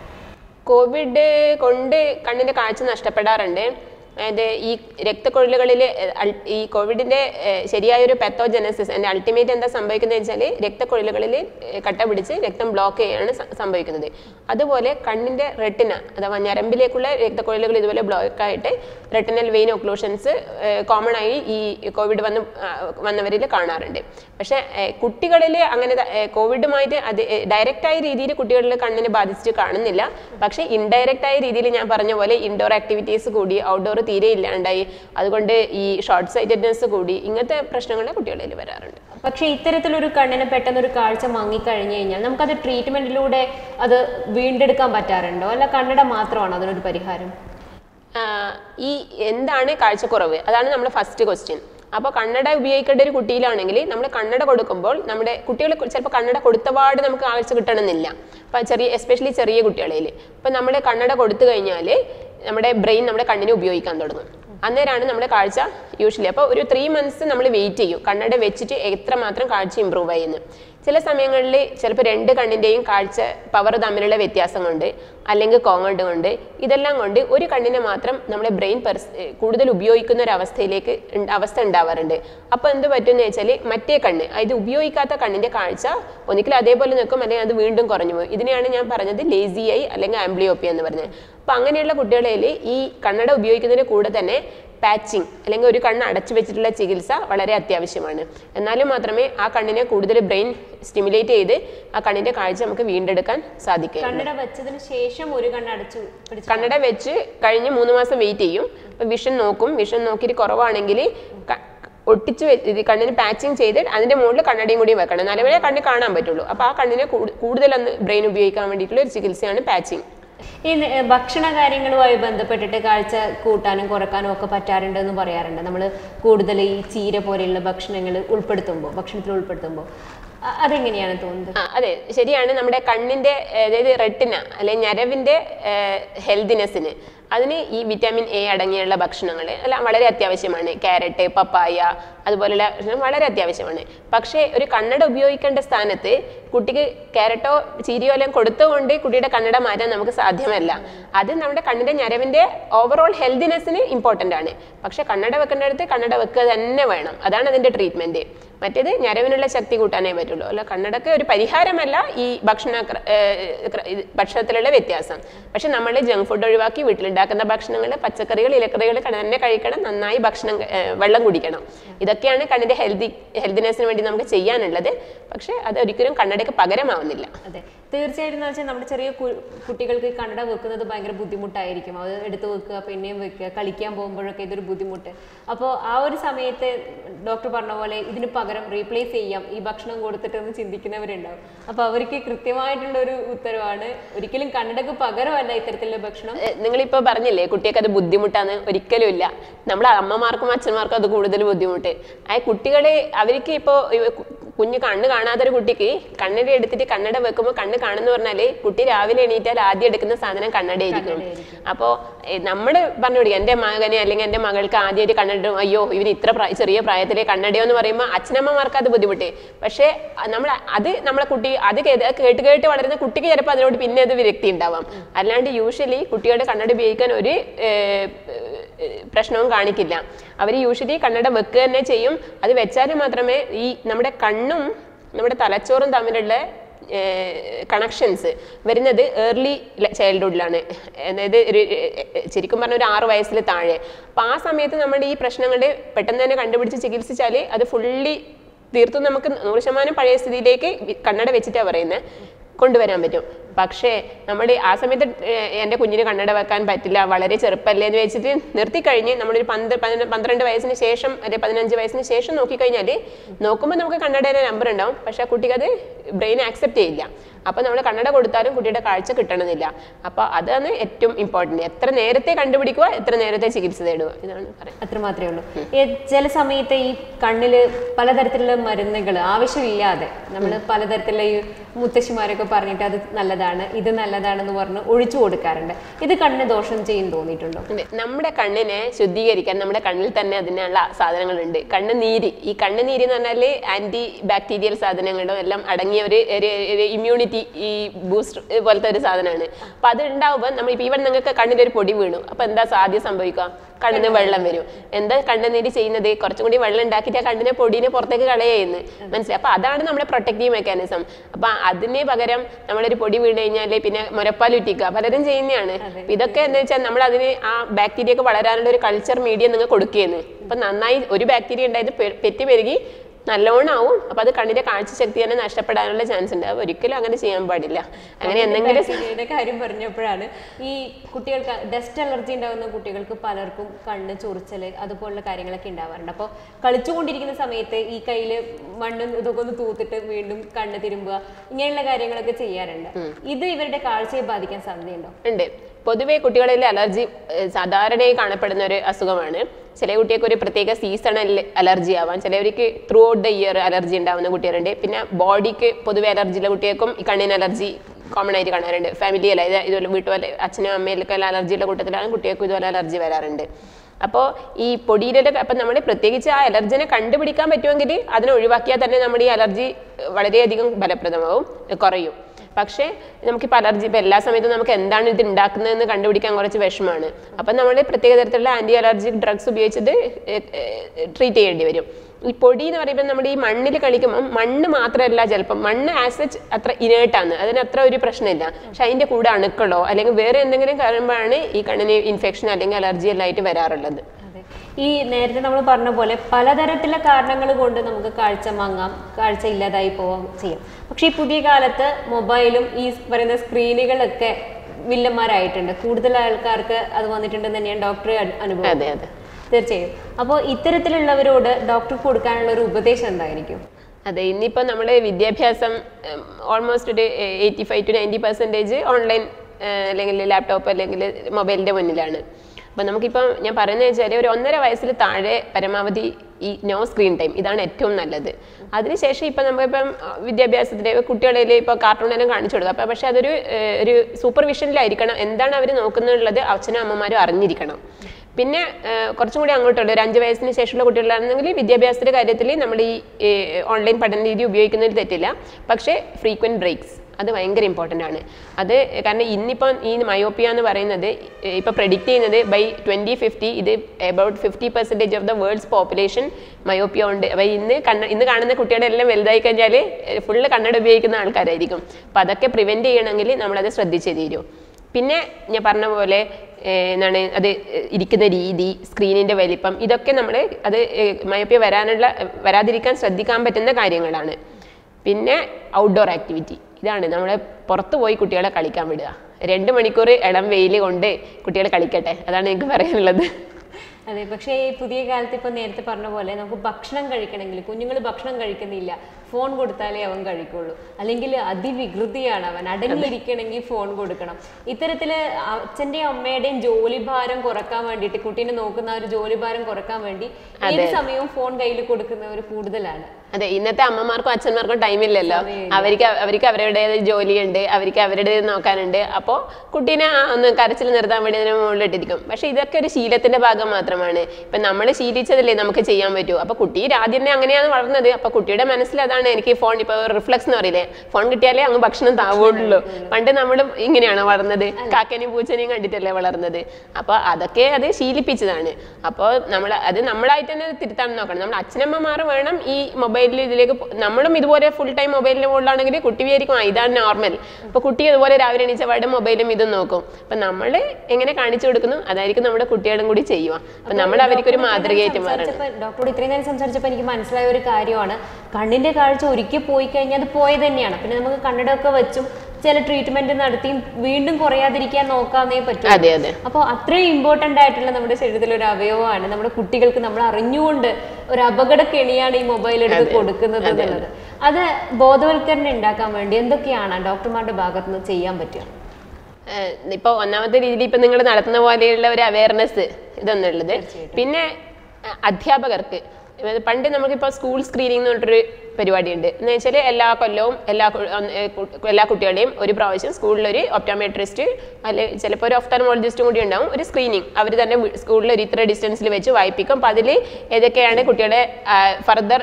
കോവിഡ് കൊണ്ട് കണ്ണിന്റെ കാഴ്ച നഷ്ടപ്പെടാറുണ്ട് അതായത് ഈ രക്തക്കൊഴലുകളിൽ ഈ കോവിഡിന്റെ ഏഹ്, ശരിയായൊരു പെത്തോജനസിസ് അതിന്റെ അൾട്ടിമേറ്റ് എന്താ സംഭവിക്കുന്നത് വെച്ചാൽ രക്തക്കൊഴലുകളിൽ ഏഹ്, കട്ട പിടിച്ച് രക്തം ബ്ലോക്ക് ചെയ്യാണ് സ- സംഭവിക്കുന്നത് അതുപോലെ കണ്ണിന്റെ റെട്ടിന അഥവാ ഞരമ്പിലേക്കുള്ള രക്തക്കൊഴലുകൾ ഇതുപോലെ ബ്ലോക്ക് ആയിട്ട് റെട്ടിനൽ വെയിൻ ഒക്ലൂഷൻസ് കോമൺ ആയി ഈ കോവിഡ് വന്ന് ആ, വന്നവരിൽ കാണാറുണ്ട് പക്ഷെ കുട്ടികളിൽ അങ്ങനെ ത- ഏഹ്, കോവിഡുമായിട്ട് അത് ഡയറക്റ്റ് ആയ രീതിയിൽ കുട്ടികളിൽ കണ്ണിനെ ബാധിച്ചിട്ട് കാണുന്നില്ല പക്ഷേ ഇൻഡയറക്റ്റ് ആയ രീതിയിൽ ഞാൻ പറഞ്ഞ പോലെ ഇൻഡോർ ആക്ടിവിറ്റീസ് കൂടി ഔട്ട്ഡോർ തീരെ ഇല്ലാണ്ടായി അതുകൊണ്ട് ഈ ഷോർട്ട് സൈറ്റഡ്നെസ് കൂടി ഇങ്ങനത്തെ പ്രശ്നങ്ങൾ കുട്ടികളിൽ വരാറുണ്ട് പക്ഷെ ഇത്തരത്തിലൊരു കണ്ണിന് പെട്ടെന്ന് ഒരു കാഴ്ച മങ്ങിക്കഴിഞ്ഞു കഴിഞ്ഞാൽ നമുക്കത് ട്രീറ്റ്മെന്റിലൂടെ അത് വീണ്ടെടുക്കാൻ പറ്റാറുണ്ടോ അല്ല കണ്ണട മാത്രമാണോ അതിനൊരു പരിഹാരം ആ, ഈ എന്താണ് കാഴ്ചക്കുറവ് അതാണ് നമ്മുടെ ഫസ്റ്റ് ക്വസ്റ്റ്യൻ അപ്പോൾ കണ്ണട ഉപയോഗിക്കേണ്ട ഒരു കുട്ടിയിലാണെങ്കിൽ നമ്മൾ കണ്ണട കൊടുക്കുമ്പോൾ നമ്മുടെ കുട്ടികൾ ചിലപ്പോൾ കണ്ണട കൊടുത്തപാട് നമുക്ക് കാഴ്ച കിട്ടണമെന്നില്ല അപ്പം ചെറിയ എസ്പെഷ്യലി ചെറിയ കുട്ടികളിൽ ഇപ്പം നമ്മൾ കണ്ണട കൊടുത്തു കഴിഞ്ഞാൽ നമ്മുടെ ബ്രെയിൻ നമ്മുടെ കണ്ണിനെ ഉപയോഗിക്കാൻ തുടങ്ങും അന്നേരമാണ് നമ്മുടെ കാഴ്ച യൂഷ്വലി അപ്പോൾ ഒരു ത്രീ മന്ത്സ് നമ്മൾ വെയിറ്റ് ചെയ്യും കണ്ണട വെച്ചിട്ട് എത്രമാത്രം കാഴ്ച ഇമ്പ്രൂവ് ആയെന്ന് ചില സമയങ്ങളിൽ ചിലപ്പോൾ രണ്ട് കണ്ണിൻ്റെയും കാഴ്ച പവർ തമ്മിലുള്ള വ്യത്യാസം കൊണ്ട് അല്ലെങ്കിൽ കോങ്ങോണ്ട് കൊണ്ട് ഇതെല്ലാം കൊണ്ട് ഒരു കണ്ണിനെ മാത്രം നമ്മുടെ ബ്രെയിൻ പെർസ് ഏഹ് കൂടുതൽ ഉപയോഗിക്കുന്ന ഒരു അവസ്ഥയിലേക്ക് ഉണ്ട്- അവസ്ഥ ഉണ്ടാവാറുണ്ട് അപ്പോൾ എന്ത് പറ്റുമെന്ന് വെച്ചാൽ മറ്റേ കണ്ണ് അതായത് ഉപയോഗിക്കാത്ത കണ്ണിൻ്റെ കാഴ്ച ഒന്നിക്കൽ അതേപോലെ നിൽക്കും അല്ലെങ്കിൽ അത് വീണ്ടും കുറഞ്ഞു പോകും ഇതിനെയാണ് ഞാൻ പറഞ്ഞത് ലേസി ഐ അല്ലെങ്കിൽ ആംബ്ലിയോപ്പി എന്ന് പറഞ്ഞത് അപ്പോൾ അങ്ങനെയുള്ള കുട്ടികളിൽ ഈ കണ്ണട ഉപയോഗിക്കുന്നതിന് കൂടെ തന്നെ പാച്ചിങ് അല്ലെങ്കിൽ ഒരു കണ്ണ് അടച്ചു വെച്ചിട്ടുള്ള ചികിത്സ വളരെ അത്യാവശ്യമാണ് എന്നാലും മാത്രമേ ആ കണ്ണിനെ കൂടുതൽ ബ്രെയിൻ സ്റ്റിമുലേറ്റ് ചെയ്ത് ആ കണ്ണിന്റെ കാഴ്ച നമുക്ക് വീണ്ടെടുക്കാൻ സാധിക്കുക കണ്ണട വെച്ചതിന് ശേഷം ഒരു കണ്ണ് അടച്ചു പിടിച്ചു കണ്ണട വെച്ച് കഴിഞ്ഞ് മൂന്ന് മാസം വെയിറ്റ് ചെയ്യും അപ്പോൾ വിഷൻ നോക്കും വിഷൻ നോക്കിയിട്ട് കുറവാണെങ്കിൽ ക- ഒട്ടിച്ച് വെ- ഇത് കണ്ണിന് പാച്ചിങ് ചെയ്ത് അതിന്റെ മുകളിൽ കണ്ണടയും കൂടി വെക്കണം നിലവിലെ കണ്ണ് കാണാൻ പറ്റുള്ളൂ അപ്പോൾ ആ കണ്ണിനെ കൂടു- കൂടുതലൊന്ന് ബ്രെയിൻ ഉപയോഗിക്കാൻ വേണ്ടിയിട്ടുള്ള ഒരു ചികിത്സയാണ് പാച്ചിങ് ഈ ന- ഭക്ഷണ കാര്യങ്ങളുമായി ബന്ധപ്പെട്ടിട്ട് കാഴ്ച കൂട്ടാനും കുറക്കാനും ഒക്കെ പറ്റാറുണ്ട് എന്ന് പറയാറുണ്ട് നമ്മൾ കൂടുതൽ ഈ ചീര പോലെയുള്ള ഭക്ഷണങ്ങൾ ഉൾപ്പെടുത്തുമ്പോൾ ഭക്ഷണത്തിൽ ഉൾപ്പെടുത്തുമ്പോൾ അ- അതെങ്ങനെയാണ് തോന്നുന്നത് ആ അതെ ശരിയാണ് നമ്മുടെ കണ്ണിന്റെ ഏർ, അതായത് റെട്ടിന അല്ലെ ഞരവിന്റെ ഹെൽത്തിനെസ്സിന് അതിന് ഈ വിറ്റാമിൻ എ അടങ്ങിയുള്ള ഭക്ഷണങ്ങൾ എല്ലാം വളരെ അത്യാവശ്യമാണ് ക്യാരറ്റ് പപ്പായ അതുപോലുള്ള ഭക്ഷണം വളരെ അത്യാവശ്യമാണ് പക്ഷേ ഒരു കണ്ണട ഉപയോഗിക്കേണ്ട സ്ഥാനത്ത് കുട്ടിക്ക് ക്യാരറ്റോ ചീരിയോ എല്ലാം കൊടുത്തുകൊണ്ട് കുട്ടിയുടെ കണ്ണട മാറ്റാൻ നമുക്ക് സാധ്യമല്ല അത് നമ്മുടെ കണ്ണിന്റെ ഞരവിന്റെ ഓവറോൾ ഹെൽത്തിനെസ്സിന് ഇമ്പോർട്ടൻ്റ് ആണ് പക്ഷേ കണ്ണട വെക്കേണ്ടടുത്ത് കണ്ണട വെക്കുക തന്നെ വേണം അതാണ് അതിന്റെ ട്രീറ്റ്മെന്റ് മറ്റേത് ഞരവിനുള്ള ശക്തി കൂട്ടാനേ പറ്റുള്ളൂ അല്ല കണ്ണടക്ക് ഒരു പരിഹാരമല്ല ഈ ഭക്ഷണ ക്ര- ഏർ ക്ര- ഇത് ഭക്ഷണത്തിലുള്ള വ്യത്യാസം പക്ഷെ നമ്മൾ ജങ്ക് ഫുഡ് ഒഴിവാക്കി വീട്ടിലുണ്ടാക്കി ഉണ്ടാക്കുന്ന ഭക്ഷണങ്ങൾ പച്ചക്കറികൾ ഇലക്കറികൾ തന്നെ കഴിക്കണം നന്നായി ഭക്ഷണം ക- ഏർ വെള്ളം കുടിക്കണം ഇതൊക്കെയാണ് കണ്ണിന്റെ ഹെൽത്തി ഹെൽത്തിനെസ്സിന് വേണ്ടി നമുക്ക് ചെയ്യാനുള്ളത് പക്ഷേ അത് ഒരിക്കലും കണ്ണടയ്ക്ക് പകരമാവുന്നില്ല അതെ തീർച്ചയായിട്ടും എന്ന് വെച്ചാൽ നമ്മുടെ ചെറിയ കു- കുട്ടികൾക്ക് കണ്ണട വെക്കുന്നത് ഭയങ്കര ബുദ്ധിമുട്ടായിരിക്കും അത് എടുത്ത് വെക്കുക പിന്നെയും വെക്കുക കളിക്കാൻ പോകുമ്പോഴൊക്കെ ഇതൊരു ബുദ്ധിമുട്ട് അപ്പോൾ ആ ഒരു സമയത്ത് ഡോക്ടർ പറഞ്ഞ പോലെ ഇതിന് പകരം റീപ്ലേസ് ചെയ്യാം ഈ ഭക്ഷണം കൊടുത്തിട്ടെന്ന് ചിന്തിക്കുന്നവരുണ്ടാവും അപ്പോൾ അവർക്ക് കൃത്യമായിട്ടുള്ള ഒരു ഉത്തരവാണ് ഒരിക്കലും കണ്ണടക്ക് പകരമല്ല ഇത്തരത്തിലുള്ള ഭക്ഷണം ഏഹ് നിങ്ങളിപ്പോ പറഞ്ഞില്ലേ കുട്ടിയൊക്കെ അത് ബുദ്ധിമുട്ടാണ് ഒരിക്കലും ഇല്ല നമ്മുടെ അമ്മമാർക്കും അച്ഛന്മാർക്കും അത് കൂടുതൽ ബുദ്ധിമുട്ട് ആ കുട്ടികളെ അവർക്ക് ഇപ്പോ ഇവ- കു- കുഞ്ഞ് കണ്ണ് കാണാത്തൊരു കുട്ടിക്ക് കണ്ണട എടുത്തിട്ട് കണ്ണട വെക്കുമ്പോൾ കണ്ണ് കാണുന്ന പറഞ്ഞാല് കുട്ടി രാവിലെ എണീറ്റാൽ ആദ്യം എടുക്കുന്ന സാധനം കണ്ണടയായിരിക്കും അപ്പോ നമ്മൾ പറഞ്ഞു കൊടുക്കുക എന്റെ മകനെ അല്ലെങ്കിൽ എന്റെ മകൾക്ക് ആദ്യമായിട്ട് കണ്ണട അയ്യോ ഇവന് ഇത്ര പ്രായ- ചെറിയ പ്രായത്തിലെ കണ്ണടയോ എന്ന് പറയുമ്പോൾ അച്ഛനമ്മമാർക്ക് അത് ബുദ്ധിമുട്ട് പക്ഷേ നമ്മൾ അത് നമ്മളെ കുട്ടി അത് കേട്ട് കേട്ട് കേട്ട് വളരുന്ന കുട്ടിക്ക് ചിലപ്പോൾ അതിനോട് പിന്നെ അത് വിരക്തി ഉണ്ടാവാം അല്ലാണ്ട് യൂഷ്വലി കുട്ടികളുടെ കണ്ണട ഉപയോഗിക്കാൻ ഒരു ഏർ, ഏർ, പ്രശ്നവും കാണിക്കില്ല അവർ യൂഷ്വലി കണ്ണട വെക്കുക തന്നെ ചെയ്യും അത് വെച്ചാൽ മാത്രമേ ഈ നമ്മുടെ കണ്ണും നമ്മുടെ തലച്ചോറും തമ്മിലുള്ള കണക്ഷൻസ് വരുന്നത് ഏർലി ചൈൽഡ്ഹുഡിലാണ് അതായത് ഒരു ഏർ, ശരിക്കും പറഞ്ഞ ഒരു ആറ് വയസ്സിൽ താഴെ അപ്പം ആ സമയത്ത് നമ്മുടെ ഈ പ്രശ്നങ്ങൾ പെട്ടെന്ന് തന്നെ കണ്ടുപിടിച്ച് ചികിത്സിച്ചാൽ അത് ഫുള്ളി തീർത്തും നമുക്ക് നൂറ് ശതമാനം പഴയ സ്ഥിതിയിലേക്ക് വി- കണ്ണട വെച്ചിട്ടാണ് പറയുന്നത് കൊണ്ടുവരാൻ പറ്റും പക്ഷേ നമ്മുടെ ആ സമയത്ത് ഏർ, എൻ്റെ കുഞ്ഞിന് കണ്ണട വെക്കാൻ പറ്റില്ല വളരെ ചെറുപ്പല്ലേ എന്ന് വെച്ചിട്ട് നിർത്തിക്കഴിഞ്ഞ് നമ്മളൊരു പന്ത് പതിന- പന്ത്രണ്ട് വയസ്സിന് ശേഷം അല്ലെങ്കിൽ പതിനഞ്ച് വയസ്സിന് ശേഷം നോക്കിക്കഴിഞ്ഞാൽ നോക്കുമ്പോൾ നമുക്ക് കണ്ണടയുടെ നമ്പർ ഉണ്ടാവും പക്ഷേ ആ കുട്ടിക്ക് അത് ബ്രെയിൻ ആക്സെപ്റ്റ് ചെയ്യില്ല അപ്പോൾ നമ്മൾ കണ്ണട കൊടുത്താലും കുട്ടിയുടെ കാഴ്ച കിട്ടണമെന്നില്ല അപ്പോൾ അതാണ് ഏറ്റവും ഇമ്പോർട്ടൻറ്റ് എത്ര നേരത്തെ കണ്ടുപിടിക്കുക എത്ര നേരത്തെ ചികിത്സ തേടുക ഇതാണ് പറയുന്നത് അത്ര മാത്രമേ ഉള്ളൂ ഈ ചില സമയത്ത് ഈ കണ്ണില് പലതരത്തിലുള്ള മരുന്നുകൾ ആവശ്യമില്ലാതെ നമ്മൾ പലതരത്തിലുള്ള ഈ മുത്തശ്ശിമാരൊക്കെ പറഞ്ഞിട്ട് അത് നല്ലതാണ് ഇത് നല്ലതാണെന്ന് പറഞ്ഞ് ഒഴിച്ചു കൊടുക്കാറുണ്ട് ഇത് കണ്ണിന് ദോഷം ചെയ്യും തോന്നിയിട്ടുണ്ടോ ഉണ്ട്. നമ്മുടെ കണ്ണിനെ ശുദ്ധീകരിക്കാൻ നമ്മുടെ കണ്ണിൽ തന്നെ അതിനുള്ള സാധനങ്ങളുണ്ട് കണ്ണുനീര് ഈ കണ്ണുനീര് എന്ന് പറഞ്ഞാൽ ആന്റി ബാക്ടീരിയൽ സാധനങ്ങളും എല്ലാം അടങ്ങിയ ഒരു ഒരു ഇമ്മ്യൂണിറ്റി ഈ ബൂസ്റ്റർ പോലത്തെ ഒരു സാധനമാണ് അപ്പൊ അത് ഉണ്ടാവുമ്പോൾ നമ്മൾ ഇപ്പൊ ഈവൻ നിങ്ങൾക്ക് കണ്ണിൽ ഒരു പൊടി വീണു അപ്പൊ എന്താ സാധ്യം സംഭവിക്കുക കണ്ണിന് വെള്ളം വരും എന്താ കണ്ണുനീര് ചെയ്യുന്നത് കുറച്ചും കൂടി വെള്ളം ഉണ്ടാക്കിയിട്ട് ആ കണ്ണിനെ പൊടിനെ പുറത്തേക്ക് കളയുന്നു മനസ്സിലായി അപ്പൊ അതാണ് നമ്മുടെ പ്രൊട്ടക്റ്റീവ് മെക്കാനിസം അപ്പൊ അതിന് പകരം നമ്മളൊരു പൊടി വീണ് കഴിഞ്ഞാൽ പിന്നെ മുരപ്പാൽ ഉറ്റിക്കുക പലരും ചെയ്യുന്നതാണ് അപ്പൊ ഇതൊക്കെ എന്താ വെച്ചാൽ നമ്മൾ അതിന് ആ ബാക്ടീരിയക്ക് വളരാനുള്ള ഒരു കൾച്ചർ മീഡിയം നിങ്ങൾ കൊടുക്കുകയെന്ന് അപ്പൊ നന്നായി ഒരു ബാക്ടീരിയ ഉണ്ടായത് പെ- പെറ്റി പെരുകി നല്ലോണം ആവും അപ്പൊ അത് കണ്ണിന്റെ കാഴ്ചശക്തി തന്നെ നഷ്ടപ്പെടാനുള്ള ചാൻസ് ഉണ്ട് അപ്പൊ ഒരിക്കലും അങ്ങനെ ചെയ്യാൻ പാടില്ല അങ്ങനെ എന്തെങ്കിലും ബാക്ടീരിയയുടെ കാര്യം പറഞ്ഞപ്പോഴാണ് ഈ കുട്ടികൾക്ക് ഡസ്റ്റ് അലർജി ഉണ്ടാകുന്ന കുട്ടികൾക്ക് പലർക്കും കണ്ണ് ചൊറിച്ചല് അതുപോലുള്ള കാര്യങ്ങളൊക്കെ ഉണ്ടാവാറുണ്ട് അപ്പോൾ കളിച്ചുകൊണ്ടിരിക്കുന്ന സമയത്ത് ഈ കയ്യിൽ മണ്ണും ഇതൊക്കെ ഒന്ന് തൂത്തിട്ട് വീണ്ടും കണ്ണ് തിരുമ്പുക ഇങ്ങനെയുള്ള കാര്യങ്ങളൊക്കെ ചെയ്യാറുണ്ട് ഇത് ഇവരുടെ കാഴ്ചയെ ബാധിക്കാൻ സാധ്യതയുണ്ടോ ഉണ്ട് പൊതുവെ കുട്ടികളിൽ അലർജി ഏഹ്, സാധാരണയായി കാണപ്പെടുന്ന ഒരു അസുഖമാണ് ചില കുട്ടികൾക്ക് ഒരു പ്രത്യേക സീസണൽ അലർജി ആവാം ചിലവർക്ക് throughout the year allergy ഉണ്ടാവുന്ന കുട്ടികളുണ്ട് പിന്നെ ബോഡിക്ക് പൊതുവെ അലർജി ഉള്ള കുട്ടികൾക്കും ഈ കണ്ണിന് അലർജി കോമൺ ആയിട്ട് കാണാറുണ്ട് ഫാമിലിയിൽ അതായത് ഇതുപോലെ വീട്ടുപോലെ അച്ഛനും അമ്മയിലൊക്കെ അലർജി ഉള്ള കൂട്ടത്തിലാണ് കുട്ടികൾക്ക് ഇതുപോലെ അലർജി വരാറുണ്ട് അപ്പോൾ ഈ പൊടിയിലൊക്കെ അപ്പം നമ്മൾ പ്രത്യേകിച്ച് ആ അലർജിനെ കണ്ടുപിടിക്കാൻ പറ്റുമെങ്കിൽ അതിനെ ഒഴിവാക്കിയാൽ തന്നെ നമ്മുടെ ഈ അലർജി വളരെയധികം ഫലപ്രദമാവും കുറയും പക്ഷേ നമുക്കിപ്പോൾ അലർജി ഇപ്പോൾ എല്ലാ സമയത്തും നമുക്ക് എന്താണ് ഇത് ഉണ്ടാക്കുന്നതെന്ന് കണ്ടുപിടിക്കാൻ കുറച്ച് വിഷമമാണ് അപ്പം നമ്മൾ പ്രത്യേക തരത്തിലുള്ള ആൻറ്റി അലർജിക് ഡ്രഗ്സ് ഉപയോഗിച്ചിട്ട് ട്രീറ്റ് ചെയ്യേണ്ടി വരും ഈ പൊടി എന്ന് പറയുമ്പോൾ നമ്മുടെ ഈ മണ്ണിൽ കളിക്കുമ്പോൾ മണ്ണ് മാത്രമല്ല ചിലപ്പം മണ്ണ് ആസ് സച്ച് അത്ര ഇനേർട്ടാണ് അതിന് അത്ര ഒരു പ്രശ്നമില്ല പക്ഷെ അതിൻ്റെ കൂടെ അണുക്കളോ അല്ലെങ്കിൽ വേറെ എന്തെങ്കിലും കാര്യമാണ് ഈ കണ്ണിന് ഇൻഫെക്ഷൻ അല്ലെങ്കിൽ അലർജി എല്ലാം ആയിട്ട് വരാറുള്ളത് അതെ ഈ നേരത്തെ നമ്മൾ പറഞ്ഞ പോലെ പലതരത്തിലുള്ള കാരണങ്ങൾ കൊണ്ട് നമുക്ക് കാഴ്ച മങ്ങാം കാഴ്ച ഇല്ലാതായി പോവാം ചെയ്യാം പക്ഷെ ഈ പുതിയ കാലത്ത് മൊബൈലും ഈ പറയുന്ന സ്ക്രീനുകളൊക്കെ വില്ലന്മാരായിട്ടുണ്ട് കൂടുതൽ ആൾക്കാർക്ക് അത് വന്നിട്ടുണ്ടെന്ന് തന്നെയാണ് ഡോക്ടറെ അനുഭവം അതെ അതെ തീർച്ചയായും അപ്പോൾ ഇത്തരത്തിലുള്ളവരോട് ഡോക്ടർക്ക് കൊടുക്കാനുള്ള ഒരു ഉപദേശം എന്തായിരിക്കും അതെ ഇന്നിപ്പോൾ നമ്മൾ വിദ്യാഭ്യാസം ഓൾമോസ്റ്റ് ഒരു eighty five to ninety percentage online അല്ലെങ്കിൽ ലാപ്ടോപ്പ് അല്ലെങ്കിൽ മൊബൈലിൻ്റെ മുന്നിലാണ് അപ്പോൾ നമുക്കിപ്പം ഞാൻ പറയുന്നത് വെച്ചാൽ ഒരു ഒന്നര വയസ്സിൽ താഴെ പരമാവധി ഈ നോ സ്ക്രീൻ ടൈം ഇതാണ് ഏറ്റവും നല്ലത് അതിനുശേഷം ഇപ്പം നമുക്കിപ്പം വിദ്യാഭ്യാസത്തിൻ്റെ കുട്ടികളിൽ ഇപ്പോൾ കാർട്ടൂണെല്ലാം കാണിച്ചു കൊടുക്കുക അപ്പോൾ പക്ഷേ അതൊരു ഏഹ്, ഒരു സൂപ്പർവിഷനിലായിരിക്കണം എന്താണ് അവർ നോക്കുന്നുള്ളത് അച്ഛനും അമ്മമാരും അറിഞ്ഞിരിക്കണം പിന്നെ ഏഹ്, കുറച്ചും കൂടി അങ്ങോട്ടുള്ള ഒരു അഞ്ച് വയസ്സിന് ശേഷമുള്ള കുട്ടികളാണെങ്കിൽ വിദ്യാഭ്യാസത്തിന്റെ കാര്യത്തിൽ നമ്മൾ ഈ ഓൺലൈൻ പഠന രീതി ഉപയോഗിക്കുന്നതിൽ തെറ്റില്ല പക്ഷേ ഫ്രീക്വൻറ്റ് ബ്രേക്സ് അത് ഭയങ്കര ഇമ്പോർട്ടൻ്റ് ആണ് അത് കാരണം ഇന്നിപ്പം ഈ മയോപ്പിയ എന്ന് പറയുന്നത് ഇപ്പോൾ പ്രെഡിക്റ്റ് ചെയ്യുന്നത് ബൈ ട്വൻറ്റി ഫിഫ്റ്റി ഇത് about fifty percentage of the world's population myopia ഉണ്ട് അപ്പോൾ ഇന്ന് കണ്ണ ഇന്ന് കാണുന്ന കുട്ടികളുടെ എല്ലാം വലുതായി കഴിഞ്ഞാൽ ഫുള്ള് കണ്ണട ഉപയോഗിക്കുന്ന ആൾക്കാരായിരിക്കും അപ്പോൾ അതൊക്കെ പ്രിവെൻറ്റ് ചെയ്യണമെങ്കിൽ നമ്മളത് ശ്രദ്ധിച്ചേ തീരൂ പിന്നെ ഞാൻ പറഞ്ഞ പോലെ ഏഹ്, എന്താണ് അത് ഇരിക്കുന്ന രീതി സ്ക്രീനിന്റെ വലിപ്പം ഇതൊക്കെ നമ്മൾ അത് മയോപ്പിയ വരാനുള്ള വരാതിരിക്കാൻ ശ്രദ്ധിക്കാൻ പറ്റുന്ന കാര്യങ്ങളാണ് പിന്നെ ഔട്ട്ഡോർ ആക്ടിവിറ്റി ഇതാണ് നമ്മളെ പുറത്ത് പോയി കുട്ടികളെ കളിക്കാൻ വിടുക രണ്ട് മണിക്കൂർ ഇളം വെയിൽ കൊണ്ട് കുട്ടികൾ കളിക്കട്ടെ അതാണ് എനിക്ക് പറയാനുള്ളത് അതെ പക്ഷേ ഈ പുതിയ കാലത്ത് ഇപ്പൊ നേരത്തെ പറഞ്ഞ പോലെ നമുക്ക് ഭക്ഷണം കഴിക്കണമെങ്കിൽ കുഞ്ഞുങ്ങൾ ഭക്ഷണം കഴിക്കുന്നില്ല ഫോൺ കൊടുത്താലേ അവൻ കഴിക്കുള്ളൂ അല്ലെങ്കിൽ അതിവികൃതിയാണ് അവൻ അടങ്ങിയിരിക്കണമെങ്കിൽ ഫോൺ കൊടുക്കണം ഇത്തരത്തില് അച്ഛന്റെയും അമ്മയുടെയും ജോലിഭാരം കുറക്കാൻ വേണ്ടിയിട്ട് കുട്ടീനെ നോക്കുന്ന ആ ഒരു ജോലിഭാരം കുറക്കാൻ വേണ്ടി ഏത് സമയവും ഫോൺ കയ്യിൽ കൊടുക്കുന്നവർ കൂടുതലാണ് അതെ ഇന്നത്തെ അമ്മമാർക്കും അച്ഛന്മാർക്കും ടൈമില്ലല്ലോ അവർക്ക് അവർക്ക് അവരുടെ ജോലിയുണ്ട് അവർക്ക് അവരുടെ നോക്കാനുണ്ട് അപ്പോൾ കുട്ടീനെ ആ ഒന്ന് കരച്ചിൽ നിർത്താൻ വേണ്ടി അതിന് മുകളിലിട്ടിരിക്കും പക്ഷെ ഇതൊക്കെ ഒരു ശീലത്തിന്റെ ഭാഗം മാത്രമാണ് ഇപ്പൊ നമ്മൾ ശീലിച്ചതല്ലേ നമുക്ക് ചെയ്യാൻ പറ്റൂ അപ്പൊ കുട്ടി ആദ്യം തന്നെ അങ്ങനെയാണ് വളർന്നത് അപ്പൊ കുട്ടിയുടെ മനസ്സിൽ അതാണ് എനിക്ക് ഫോൺ ഇപ്പൊ റിഫ്ലക്സ് എന്ന് പറയില്ലേ ഫോൺ കിട്ടിയാലേ അങ്ങ് ഭക്ഷണം താവുള്ളൂ പണ്ട് നമ്മൾ ഇങ്ങനെയാണ് വളർന്നത് കാക്കനെയും പൂച്ചനെയും കണ്ടിട്ടല്ലേ വളർന്നത് അപ്പൊ അതൊക്കെ അത് ശീലിപ്പിച്ചതാണ് അപ്പോൾ നമ്മൾ അത് നമ്മളായിട്ട് തന്നെ തിരുത്താൻ നോക്കണം നമ്മൾ അച്ഛനമ്മമാർ വേണം ഈ മൊബൈലിൽ ഇതിലേക്ക് പോ- നമ്മളും ഇതുപോലെ ഫുൾ ടൈം മൊബൈലിന് മുകളിലാണെങ്കിൽ കുട്ടി വിചാരിക്കും "ആ, ഇതാണ് നോർമൽ അപ്പൊ കുട്ടി അതുപോലെ രാവിലെ എണീച്ച പാടെ മൊബൈലും ഇതും നോക്കും അപ്പൊ നമ്മൾ എങ്ങനെ കാണിച്ചു കൊടുക്കുന്നു അതായിരിക്കും നമ്മുടെ കുട്ടികളും കൂടി ചെയ്യുക അപ്പൊ നമ്മൾ അവർക്കൊരു മാതൃകയായിട്ട് മാറണം സംസാരിച്ചപ്പോ- ഡോക്ടറോട് ഇത്രയും നേരം സംസാരിച്ചപ്പോൾ എനിക്ക് മനസ്സിലായ ഒരു കാര്യമാണ് കണ്ണിന്റെ കാഴ്ച ഒരിക്കൽ പോയി കഴിഞ്ഞാൽ അത് പോയത് തന്നെയാണ് പിന്നെ നമുക്ക് കണ്ണടയൊക്കെ വെച്ചും ചില ട്രീറ്റ്മെന്റ് നടത്തിയും വീണ്ടും കുറയാതിരിക്കാൻ നോക്കാന്നേ പറ്റൂ അതെ അതെ അപ്പോൾ അത്രയും ഇമ്പോർട്ടൻ്റ് ആയിട്ടുള്ള നമ്മുടെ ശരീരത്തിലെ ഒരു അവയവമാണ് നമ്മുടെ കുട്ടികൾക്ക് നമ്മൾ അറിഞ്ഞുകൊണ്ട് ഒരു അപകട കെണിയാണ് ഈ മൊബൈൽ എടുത്ത് കൊടുക്കുന്നത് എന്നുള്ളത് അത് ബോധവൽക്കരണം ഉണ്ടാക്കാൻ വേണ്ടി എന്തൊക്കെയാണ് ഡോക്ടർമാരുടെ ഭാഗത്ത് നിന്ന് ചെയ്യാൻ പറ്റുക ഏഹ് ഇപ്പൊ ഒന്നാമത്തെ രീതിയിൽ ഇപ്പൊ നിങ്ങൾ നടത്തുന്ന പോലെയുള്ള ഒരു അവയർനെസ് ഇതൊന്നുള്ളത് പിന്നെ അഹ് അധ്യാപകർക്ക് ഇത് പണ്ട് നമുക്കിപ്പോൾ സ്കൂൾ സ്ക്രീനിങ് എന്ന് പറഞ്ഞിട്ടൊരു പരിപാടിയുണ്ട് എന്ന് വെച്ചാൽ എല്ലാ കൊല്ലവും എല്ലാ കു- ഒന്ന് ഏഹ് കു- എല്ലാ കുട്ടികളെയും ഒരു പ്രാവശ്യം സ്കൂളിൽ ഒരു ഒപ്റ്റോമെട്രിസ്റ്റ് അല്ലെങ്കിൽ ചിലപ്പോൾ ഒരു ഒഫ്താൽമോളജിസ്റ്റും കൂടി ഉണ്ടാവും ഒരു സ്ക്രീനിങ് അവർ തന്നെ സ്കൂളിൽ ഒരു ഇത്ര ഡിസ്റ്റൻസിൽ വെച്ച് വായിപ്പിക്കും അപ്പോൾ അതിൽ ഏതൊക്കെയാണ് കുട്ടികളെ ഫർദർ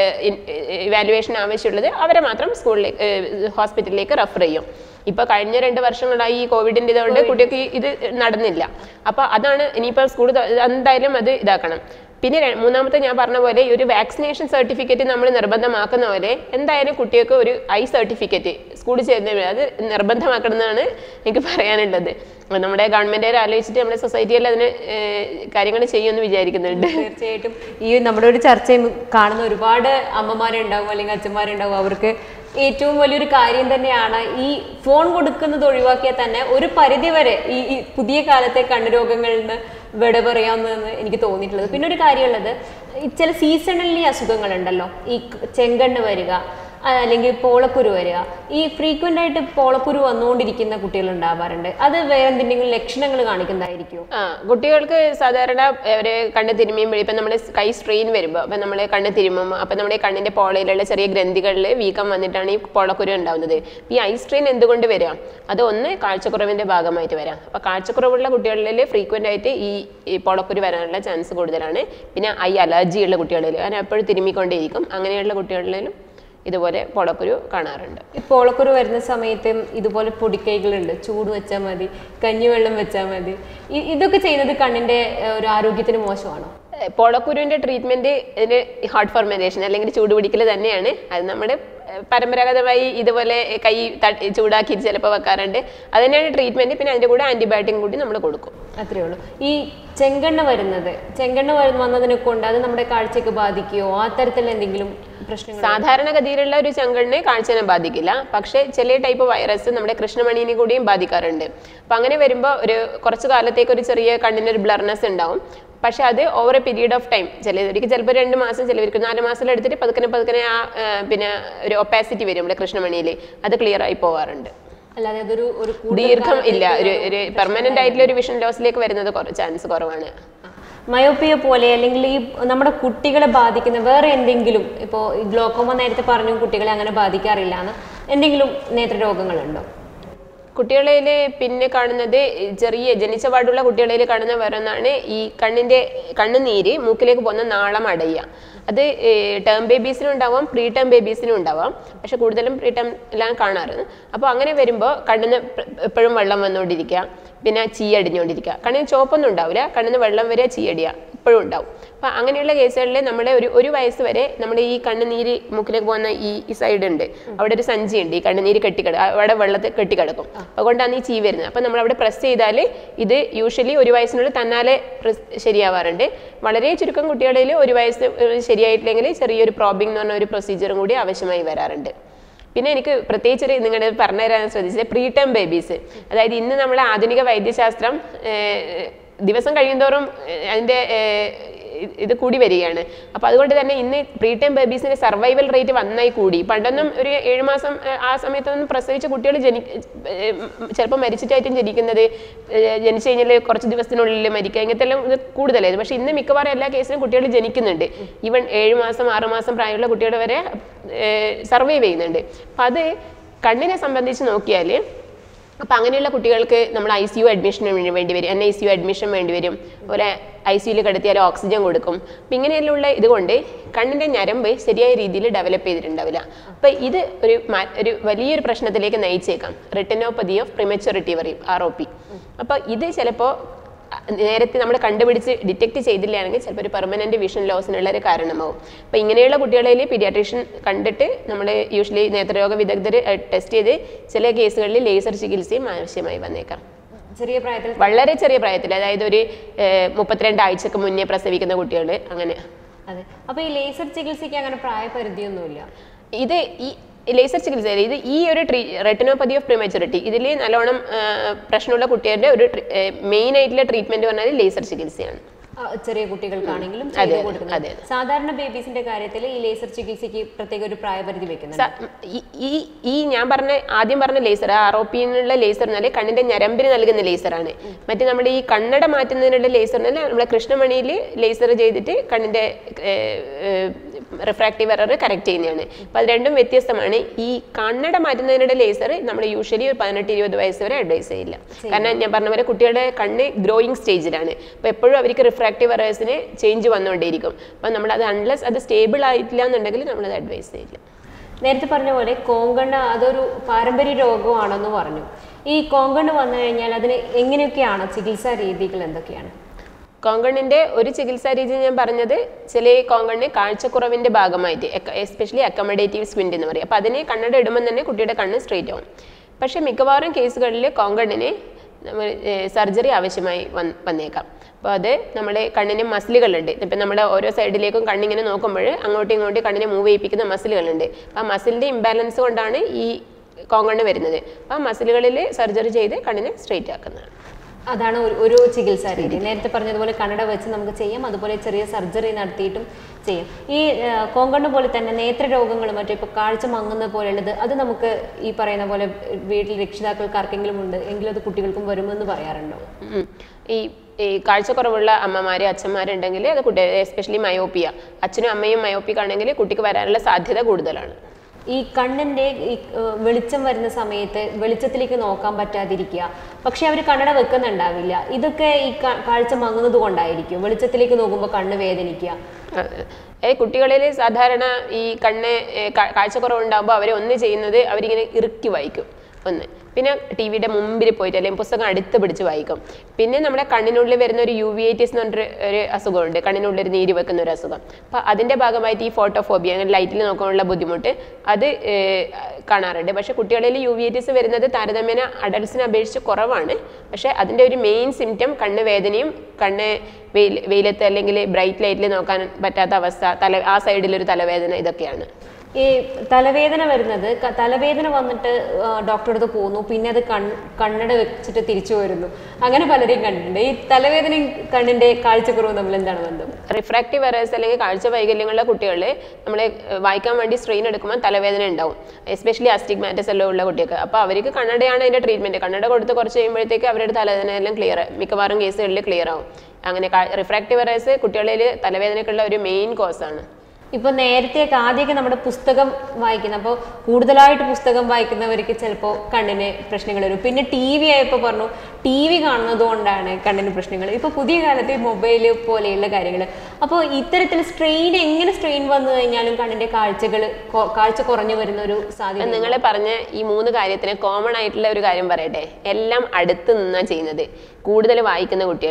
ഇവാലുവേഷൻ ആവശ്യമുള്ളത് അവരെ മാത്രം സ്കൂളിലേക്ക് ഹോസ്പിറ്റലിലേക്ക് റെഫർ ചെയ്യും ഇപ്പൊ കഴിഞ്ഞ രണ്ട് വർഷങ്ങളായി ഈ കോവിഡിന്റെ ഇതുകൊണ്ട് കുട്ടികൾക്ക് ഈ ഇത് നടന്നില്ല അപ്പൊ അതാണ് ഇനിയിപ്പോ സ്കൂൾ എന്തായാലും അത് ഇതാക്കണം പിന്നെ ര- മൂന്നാമത്തെ ഞാൻ പറഞ്ഞ പോലെ ഈ ഒരു വാക്സിനേഷൻ സർട്ടിഫിക്കറ്റ് നമ്മൾ നിർബന്ധമാക്കുന്ന പോലെ എന്തായാലും കുട്ടികൾക്ക് ഒരു ഐ സർട്ടിഫിക്കറ്റ് സ്കൂളിൽ ചേരുന്ന അത് നിർബന്ധമാക്കണമെന്നാണ് എനിക്ക് പറയാനുള്ളത് അപ്പൊ നമ്മുടെ ഗവൺമെന്റ് ആലോചിച്ചിട്ട് നമ്മുടെ സൊസൈറ്റിയിൽ അതിന് കാര്യങ്ങൾ ചെയ്യുമെന്ന് വിചാരിക്കുന്നുണ്ട് തീർച്ചയായിട്ടും ഈ നമ്മുടെ ഒരു ചർച്ചയും കാണുന്ന ഒരുപാട് അമ്മമാരുണ്ടാവും അല്ലെങ്കിൽ അച്ഛന്മാരുണ്ടാവും അവർക്ക് ഏറ്റവും വലിയൊരു കാര്യം തന്നെയാണ് ഈ ഫോൺ കൊടുക്കുന്നത് ഒഴിവാക്കിയാൽ തന്നെ ഒരു പരിധി വരെ ഈ ഈ പുതിയ കാലത്തെ കണ്ണുരോഗങ്ങളിൽ നിന്ന് വിട പറയാമെന്ന് എനിക്ക് തോന്നിയിട്ടുള്ളത് പിന്നെ ഒരു കാര്യമുള്ളത് ഈ ചില സീസണലി അസുഖങ്ങളുണ്ടല്ലോ ഈ ചെങ്കണ്ണ് വരിക ആ, അല്ലെങ്കിൽ പോളക്കുരു വരിക ഈ ഫ്രീക്വന്റ് ആയിട്ട് പോളക്കുരു വന്നുകൊണ്ടിരിക്കുന്ന കുട്ടികൾ ഉണ്ടാവാറുണ്ട് അത് വേറെ എന്തെങ്കിലും ലക്ഷണങ്ങൾ കാണിക്കുന്നതായിരിക്കുമോ ആ കുട്ടികൾക്ക് സാധാരണ ഒരു കണ്ണ് തിരുമ്മിയുമ്പോൾ ഇപ്പം നമ്മുടെ കൈ സ്ട്രെയിൻ വരുമ്പോൾ അപ്പം നമ്മൾ കണ്ണ് തിരുമ്മും അപ്പം നമ്മുടെ കണ്ണിന്റെ പോളയിലുള്ള ചെറിയ ഗ്രന്ഥികളിൽ വീക്കം വന്നിട്ടാണ് ഈ പോളക്കുരു ഉണ്ടാവുന്നത് ഈ ഐ സ്ട്രെയിൻ എന്തുകൊണ്ട് വരാം അത് ഒന്ന് കാഴ്ചക്കുറവിന്റെ ഭാഗമായിട്ട് വരാം അപ്പം കാഴ്ചക്കുറവുള്ള കുട്ടികളിൽ ഫ്രീക്വന്റ് ആയിട്ട് ഈ ഈ പോളക്കുരു വരാനുള്ള ചാൻസ് കൂടുതലാണ് പിന്നെ ഐ അലർജി ഉള്ള കുട്ടികളിൽ കാരണം എപ്പോഴും തിരുമ്മിക്കൊണ്ടേയിരിക്കും അങ്ങനെയുള്ള കുട്ടികളിലും ഇതുപോലെ പോളക്കുരു കാണാറുണ്ട് ഈ പോളക്കുരു വരുന്ന സമയത്ത് ഇതുപോലെ പൊടിക്കൈകളുണ്ട് ചൂട് വെച്ചാൽ മതി കഞ്ഞിവെള്ളം വെച്ചാൽ മതി ഇ- ഇതൊക്കെ ചെയ്യുന്നത് കണ്ണിന്റെ ഏഹ്, ഒരു ആരോഗ്യത്തിന് മോശമാണോ ഏഹ് പോളക്കുരുവിന്റെ ട്രീറ്റ്മെന്റ് ഇതിന് ഹാർട്ട് ഫെർമെന്റേഷൻ അല്ലെങ്കിൽ ചൂടുപിടിക്കൽ തന്നെയാണ് അത് നമ്മുടെ ഏഹ് പരമ്പരാഗതമായി ഇതുപോലെ കൈ തട്ടി ചൂടാക്കി ചിലപ്പോൾ വെക്കാറുണ്ട് അത് തന്നെയാണ് ട്രീറ്റ്മെന്റ് പിന്നെ അതിന്റെ കൂടെ ആന്റിബയോട്ടിക് കൂടി നമ്മൾ കൊടുക്കും അത്രേ ഉള്ളൂ ഈ ചെങ്കണ്ണ വരുന്നത് ചെങ്കണ്ണ വരുന്ന വന്നതിനെ കൊണ്ട് അത് നമ്മുടെ കാഴ്ചയ്ക്ക് ബാധിക്കുകയോ ആ തരത്തിലുള്ള എന്തെങ്കിലും പ്രശ്നങ്ങൾ സാധാരണഗതിയിലുള്ള ഒരു ചങ്കണ്ണെ കാഴ്ചനെ ബാധിക്കില്ല പക്ഷേ ചില ടൈപ്പ് വൈറസ് നമ്മുടെ കൃഷ്ണമണീനെ കൂടിയും ബാധിക്കാറുണ്ട് അപ്പം അങ്ങനെ വരുമ്പോൾ ഒരു കുറച്ച് കാലത്തേക്ക് ഒരു ചെറിയ കണ്ണിനൊരു ബ്ലർനെസ് ഉണ്ടാവും പക്ഷെ അത് over a period of time ചിലവർക്ക് ചിലപ്പോൾ രണ്ട് മാസം ചിലവർക്ക് നാല് മാസം എടുത്തിട്ട് പതുക്കനെ പതുക്കനെ ആ ആ, പിന്നെ ഒരു ഒപ്പാസിറ്റി വരും നമ്മുടെ കൃഷ്ണമണിയിൽ അത് ക്ലിയർ ആയി പോവാറുണ്ട് അല്ലാതെ അതൊരു ഒരു കൂടുതൽ ദീർഘം ഇല്ല ഒരു ഒരു പെർമനന്റ് ആയിട്ടുള്ള ഒരു വിഷൻ ലോസിലേക്ക് വരുന്നത് ചാൻസ് കുറവാണ് മയോപ്പിയ പോലെ അല്ലെങ്കിൽ ഈ നമ്മുടെ കുട്ടികളെ ബാധിക്കുന്ന വേറെ എന്തെങ്കിലും ഇപ്പോൾ ഗ്ലോക്കോമ നേരത്തെ പറഞ്ഞു കുട്ടികളെ അങ്ങനെ ബാധിക്കാറില്ല എന്ന് എന്തെങ്കിലും നേത്രരോഗങ്ങളുണ്ടോ കുട്ടികളിൽ പിന്നെ കാണുന്നത് ചെറിയ ജനിച്ച പാടുള്ള കുട്ടികളിൽ കാണുന്ന വേറൊന്നാണ് ഈ കണ്ണിന്റെ കണ്ണുനീര് മൂക്കിലേക്ക് പോകുന്ന നാളം അടയുക അത് ടേം ബേബീസിനും ഉണ്ടാവാം പ്രീ ടേം ബേബീസിനും ഉണ്ടാവാം പക്ഷെ കൂടുതലും പ്രീ ടേം എല്ലാം കാണാറ് അപ്പോൾ അങ്ങനെ വരുമ്പോൾ കണ്ണിന് പ- എപ്പോഴും വെള്ളം വന്നുകൊണ്ടിരിക്കുക പിന്നെ ചീയടിഞ്ഞുകൊണ്ടിരിക്കുക കണ്ണിന് ചോപ്പൊന്നും ഉണ്ടാവില്ല കണ്ണിന് വെള്ളം വരെ ചീയടിയുക എപ്പോഴും ഉണ്ടാവും അപ്പോൾ അങ്ങനെയുള്ള കേസുകളിൽ നമ്മൾ ഒരു ഒരു വയസ്സ് വരെ നമ്മുടെ ഈ കണ്ണുനീര് മൂക്കിലേക്ക് പോകുന്ന ഈ ഈ സൈഡ് ഉണ്ട് അവിടെ ഒരു സഞ്ചി ഉണ്ട് ഈ കണ്ണുനീര് കെട്ടിക്കിട അവിടെ വെള്ളത്തിൽ കെട്ടിക്കിടക്കും അതുകൊണ്ടാണ് ഈ ചീ വരുന്നത് അപ്പോൾ നമ്മൾ അവിടെ പ്രസ് ചെയ്താൽ ഇത് യൂഷ്വലി ഒരു വയസ്സിനുള്ളിൽ തന്നാലെ press ശരിയാവാറുണ്ട് വളരെ ചുരുക്കം കുട്ടികളിൽ ഒരു വയസ്സ് ഏഹ് ശരിയായിട്ടില്ലെങ്കിൽ ചെറിയൊരു പ്രോബിംഗ് എന്ന് പറഞ്ഞ ഒരു പ്രൊസീജിയറും കൂടി ആവശ്യമായി വരാറുണ്ട് പിന്നെ എനിക്ക് പ്രത്യേകിച്ച് ഒരു നിങ്ങളുടെ പറഞ്ഞു തരാൻ ശ്രദ്ധിച്ചത് പ്രീ ടേം ബേബീസ് അതായത് ഇന്ന് നമ്മൾ ആധുനിക വൈദ്യശാസ്ത്രം ഏഹ്, ദിവസം കഴിയുന്തോറും ഏഹ്, അതിൻ്റെ ഏഹ്, ഇത് കൂടി വരികയാണ് അപ്പോൾ അതുകൊണ്ട് തന്നെ ഇന്ന് പ്രീ ടൈം ബേബീസിന്റെ സർവൈവൽ റേറ്റ് വന്നായി കൂടി പണ്ടൊന്നും ഒരു ഏഴ് മാസം ഏഹ്, ആ സമയത്തൊന്നും പ്രസവിച്ച കുട്ടികൾ ജനി ചിലപ്പോൾ മരിച്ചിട്ടായിട്ടും ജനിക്കുന്നത് ഏഹ്, ജനിച്ചു കഴിഞ്ഞാൽ കുറച്ച് ദിവസത്തിനുള്ളിൽ മരിക്കുക ഇങ്ങനത്തെ എല്ലാം ഇത് കൂടുതലായിരുന്നു പക്ഷേ ഇന്ന് മിക്കവാറും എല്ലാ കേസിലും കുട്ടികൾ ജനിക്കുന്നുണ്ട് ഈവൻ ഏഴ് മാസം ആറ് മാസം പ്രായമുള്ള കുട്ടികൾ വരെ സർവൈവ് ചെയ്യുന്നുണ്ട് അപ്പം അത് കണ്ണിനെ സംബന്ധിച്ച് നോക്കിയാൽ അപ്പം അങ്ങനെയുള്ള കുട്ടികൾക്ക് നമ്മൾ ഐ സി യു അഡ്മിഷന് വേണ്ടി വരും N I C U admission വേണ്ടി വരും അതുപോലെ ഐ സി യുയിൽ കിടത്തിയാൽ ഓക്സിജൻ കൊടുക്കും അപ്പം ഇങ്ങനെയുള്ള ഇതുകൊണ്ട് കണ്ണിൻ്റെ ഞരമ്പ് ശരിയായ രീതിയിൽ ഡെവലപ്പ് ചെയ്തിട്ടുണ്ടാവില്ല അപ്പം ഇത് ഒരു മാ- ഒരു വലിയൊരു പ്രശ്നത്തിലേക്ക് നയിച്ചേക്കാം റിട്ടനോപ്പതി ഓഫ് പ്രിമച്ചുറിറ്റി പറയും ആർ ഒ പി അപ്പോൾ ഇത് ചിലപ്പോൾ നേരത്തെ നമ്മൾ കണ്ടുപിടിച്ച് ഡിറ്റക്ട് ചെയ്തില്ലാണെങ്കിൽ ചിലപ്പോൾ ഒരു പെർമനന്റ് വിഷൻ ലോസിനുള്ള ഒരു കാരണമാവും അപ്പോൾ ഇങ്ങനെയുള്ള കുട്ടികളിൽ പീഡിയാട്രീഷ്യൻ കണ്ടിട്ട് നമ്മൾ യൂഷ്വലി നേത്രരോഗ വിദഗ്ധർ ടെസ്റ്റ് ചെയ്ത് ചില കേസുകളിൽ ലേസർ ചികിത്സയും ആവശ്യമായി വന്നേക്കാം ചെറിയ പ്രായത്തിൽ വളരെ ചെറിയ പ്രായത്തിൽ അതായത് ഒരു ഏഹ്, മുപ്പത്തിരണ്ട് ആഴ്ചക്ക് മുന്നേ പ്രസവിക്കുന്ന കുട്ടികൾ അങ്ങനെ അതെ അപ്പൊ ഈ ലേസർ ചികിത്സയ്ക്ക് അങ്ങനെ പ്രായപരിധിയൊന്നുമില്ല ഇത് ഈ ലേസർ ചികിത്സ ഇത് ഈ ഒരു ട്രീ റെറ്റിനോപ്പതി ഓഫ് പ്രിമച്ചുറിറ്റി ഇതിൽ നല്ലോണം ആ, പ്രശ്നമുള്ള കുട്ടികളുടെ ഒരു മെയിൻ ആയിട്ടുള്ള ട്രീറ്റ്മെന്റ് പറഞ്ഞാൽ ലേസർ ചികിത്സയാണ് ആ, ചെറിയ കുട്ടികൾക്കാണെങ്കിലും അതെ, ചെയ്തു അതെ, കൊടുക്കുന്നത് അതെ, സാധാരണ ബേബീസിന്റെ കാര്യത്തിൽ ഈ ലേസർ ചികിത്സയ്ക്ക് പ്രത്യേക ഒരു പ്രായപരിധി വെക്കുന്നുണ്ട് സ- ഈ- ഈ ഈ ഞാൻ പറഞ്ഞ ആദ്യം പറഞ്ഞ ലേസർ ആർ ഒ പിന്നുള്ള ലേസർ എന്നാൽ കണ്ണിന്റെ ഞരമ്പിന് നൽകുന്ന ലേസറാണ് മറ്റേ നമ്മുടെ ഈ കണ്ണട മാറ്റുന്നതിനുള്ള ലേസർ എന്നാൽ നമ്മുടെ കൃഷ്ണമണിയിൽ ലേസർ ചെയ്തിട്ട് കണ്ണിന്റെ റിഫ്രാക്റ്റീവ് എറർ കറക്റ്റ് ചെയ്യുന്നതാണ് അപ്പോൾ അത് രണ്ടും വ്യത്യസ്തമാണ് ഈ കണ്ണട മാറ്റുന്നതിനുള്ള ലേസർ നമ്മൾ യൂഷ്വലി ഒരു പതിനെട്ട് ഇരുപത് വയസ്സ് വരെ അഡ്വൈസ് ചെയ്യില്ല കാരണം ഞാൻ പറഞ്ഞ പോലെ കുട്ടികളുടെ കണ്ണ് ഗ്രോയിങ് സ്റ്റേജിലാണ് അപ്പോൾ എപ്പോഴും അവർക്ക് റിഫ്രാക്റ്റീവ് എറേഴ്സിന് ചേഞ്ച് വന്നുകൊണ്ടേയിരിക്കും അപ്പോൾ നമ്മൾ അത് അൺലെസ് അത് സ്റ്റേബിൾ ആയിട്ടില്ല എന്നുണ്ടെങ്കിൽ നമ്മളത് അഡ്വൈസ് ചെയ്യില്ല നേരത്തെ പറഞ്ഞ പോലെ കോങ്കണ്ണ് അതൊരു പാരമ്പര്യ രോഗമാണെന്ന് പറഞ്ഞു ഈ കോങ്കണ്ണ് വന്നു കഴിഞ്ഞാൽ അതിന് എങ്ങനെയൊക്കെയാണ് ചികിത്സാ രീതികൾ എന്തൊക്കെയാണ് കോങ്കണ്ണിന്റെ ഒരു ചികിത്സാ രീതി ഞാൻ പറഞ്ഞത് ചില കോങ്കണ്ണ് കാഴ്ചക്കുറവിന്റെ ഭാഗമായിട്ട് എസ്പെഷ്യലി അക്കമഡേറ്റീവ് സ്ക്വിൻഡ് എന്ന് പറയും അപ്പോൾ അതിന് കണ്ണട ഇടുമ്പോൾ തന്നെ കുട്ടിയുടെ കണ്ണ് സ്ട്രെയിറ്റ് ആവും പക്ഷേ മിക്കവാറും കേസുകളിൽ കോങ്കണ്ണിന് നമ്മൾ സർജറി ആവശ്യമായി വന്ന് വന്നേക്കാം അപ്പോൾ അത് നമ്മുടെ കണ്ണിന് മസിലുകളുണ്ട് ഇപ്പം നമ്മുടെ ഓരോ സൈഡിലേക്കും കണ്ണിങ്ങനെ നോക്കുമ്പോൾ അങ്ങോട്ടും ഇങ്ങോട്ടും കണ്ണിനെ മൂവ് ചെയ്യിപ്പിക്കുന്ന മസിലുകളുണ്ട് അപ്പോൾ ആ മസിലിൻ്റെ ഇംബാലൻസ് കൊണ്ടാണ് ഈ കോങ്കണ്ണ് വരുന്നത് അപ്പോൾ ആ മസിലുകളിൽ സർജറി ചെയ്ത് കണ്ണിനെ സ്ട്രെയിറ്റ് ആക്കുന്നതാണ് അതാണ് ഒരു ഒരു ചികിത്സാ രീതി നേരത്തെ പറഞ്ഞതുപോലെ കണ്ണട വെച്ച് നമുക്ക് ചെയ്യാം അതുപോലെ ചെറിയ സർജറി നടത്തിയിട്ടും ചെയ്യാം ഈ ആ, കോങ്കണ്ണ് പോലെ തന്നെ നേത്ര രോഗങ്ങളും മറ്റു ഇപ്പോൾ കാഴ്ച മങ്ങുന്ന പോലെയുള്ളത് അത് നമുക്ക് ഈ പറയുന്ന പോലെ വീട്ടിൽ രക്ഷിതാക്കൾക്ക് ആർക്കെങ്കിലും ഉണ്ട് എങ്കിലും അത് കുട്ടികൾക്കും വരുമെന്ന് പറയാറുണ്ടോ ഉം. ഈ ഈ കാഴ്ചക്കുറവുള്ള അമ്മമാര് അച്ഛന്മാരുണ്ടെങ്കിൽ അത് കുട്ടി എസ്പെഷ്യലി മയോപ്പിയ അച്ഛനും അമ്മയും മയോപ്പിക് ആണെങ്കിൽ കുട്ടിക്ക് വരാനുള്ള സാധ്യത കൂടുതലാണ് ഈ കണ്ണിന്റെ ഈ ഏഹ്, വെളിച്ചം വരുന്ന സമയത്ത് വെളിച്ചത്തിലേക്ക് നോക്കാൻ പറ്റാതിരിക്കുക പക്ഷെ അവർ കണ്ണട വെക്കുന്നുണ്ടാവില്ല ഇതൊക്കെ ഈ കാ- കാഴ്ച മങ്ങുന്നത് കൊണ്ടായിരിക്കും വെളിച്ചത്തിലേക്ക് നോക്കുമ്പോൾ കണ്ണ് വേദനിക്കുക ഏ കുട്ടികളിൽ സാധാരണ ഈ കണ്ണ് ഏ, കാ- കാഴ്ചക്കുറവുണ്ടാകുമ്പോൾ അവർ ഒന്ന് ചെയ്യുന്നത് അവരിങ്ങനെ ഇറുക്കി വായിക്കും ഒന്ന് പിന്നെ ടി വിയുടെ മുമ്പിൽ പോയിട്ട് അല്ലെങ്കിൽ പുസ്തകം അടുത്ത് പിടിച്ച് വായിക്കും പിന്നെ നമ്മുടെ കണ്ണിനുള്ളിൽ വരുന്ന ഒരു യു വി ഐറ്റിസ് എന്ന് പറഞ്ഞൊരു ഒരു അസുഖമുണ്ട് കണ്ണിനുള്ളിൽ ഒരു നീര് വെക്കുന്ന ഒരു അസുഖം അപ്പോൾ അതിൻ്റെ ഭാഗമായിട്ട് ഈ ഫോട്ടോഫോബിയ അങ്ങനെ ലൈറ്റിൽ നോക്കാനുള്ള ബുദ്ധിമുട്ട് അത് ഏ, കാണാറുണ്ട് പക്ഷേ കുട്ടികളിൽ യു വി ഐറ്റിസ് വരുന്നത് താരതമ്യേന അഡൽസിനെ അപേക്ഷിച്ച് കുറവാണ് പക്ഷേ അതിൻ്റെ ഒരു മെയിൻ സിംറ്റം കണ്ണ് വേദനയും കണ്ണ് വെയിൽ വെയിലത്ത് അല്ലെങ്കിൽ ബ്രൈറ്റ് ലൈറ്റിൽ നോക്കാൻ പറ്റാത്ത അവസ്ഥ തല ആ സൈഡിലൊരു തലവേദന ഇതൊക്കെയാണ് ഈ തലവേദന വരുന്നത് ക- തലവേദന വന്നിട്ട് ആ, ഡോക്ടറെ അടുത്ത് പോകുന്നു പിന്നെ അത് കൺ കണ്ണട വെച്ചിട്ട് തിരിച്ചു വരുന്നു അങ്ങനെ പലരെയും കണ്ടിട്ടുണ്ട് ഈ തലവേദനയും കണ്ണിന്റെ കാഴ്ചക്കുറവും തമ്മിൽ എന്താണ് ബന്ധം റിഫ്രാക്റ്റീവ് എറേഴ്സ് അല്ലെങ്കിൽ കാഴ്ച വൈകല്യങ്ങളുള്ള കുട്ടികളെ നമ്മൾ വായിക്കാൻ വേണ്ടി സ്ട്രെയിൻ എടുക്കുമ്പോൾ തലവേദന ഉണ്ടാവും എസ്പെഷ്യലി അസ്റ്റിഗ്മാറ്റസ് എല്ലാം ഉള്ള കുട്ടികൾക്ക് അപ്പോൾ അവർക്ക് കണ്ണടയാണ് അതിൻ്റെ ട്രീറ്റ്മെൻറ്റ് കണ്ണട കൊടുത്ത് കുറച്ച് കഴിയുമ്പോഴത്തേക്ക് അവരുടെ തലവേദന എല്ലാം ക്ലിയർ മിക്കവാറും കേസുകളിൽ ക്ലിയർ ആവും അങ്ങനെ റിഫ്രാക്റ്റീവ് എറേഴ്സ് കുട്ടികളിൽ തലവേദനയ്ക്കുള്ള ഒരു മെയിൻ കോസാണ് ഇപ്പൊ നേരത്തെയൊക്കെ ആദ്യമൊക്കെ നമ്മുടെ പുസ്തകം വായിക്കുന്ന അപ്പോൾ കൂടുതലായിട്ട് പുസ്തകം വായിക്കുന്നവർക്ക് ചിലപ്പോൾ കണ്ണിന് പ്രശ്നങ്ങൾ വരും പിന്നെ ടി വി ആയപ്പോൾ പറഞ്ഞു ടി വി കാണുന്നത് കൊണ്ടാണ് കണ്ണിന് പ്രശ്നങ്ങൾ ഇപ്പോൾ പുതിയ കാലത്ത് മൊബൈൽ പോലെയുള്ള കാര്യങ്ങൾ അപ്പോൾ ഇത്തരത്തിൽ സ്ട്രെയിൻ എങ്ങനെ സ്ട്രെയിൻ വന്നു കഴിഞ്ഞാലും കണ്ണിന്റെ കാഴ്ചകൾ കാഴ്ച കുറഞ്ഞു വരുന്ന ഒരു സാധ്യത നിങ്ങൾ പറഞ്ഞ ഈ മൂന്ന് കാര്യത്തിന് കോമൺ ആയിട്ടുള്ള ഒരു കാര്യം പറയട്ടെ എല്ലാം അടുത്ത് നിന്നാ ചെയ്യുന്നത് കൂടുതൽ വായിക്കുന്ന കുട്ടികൾ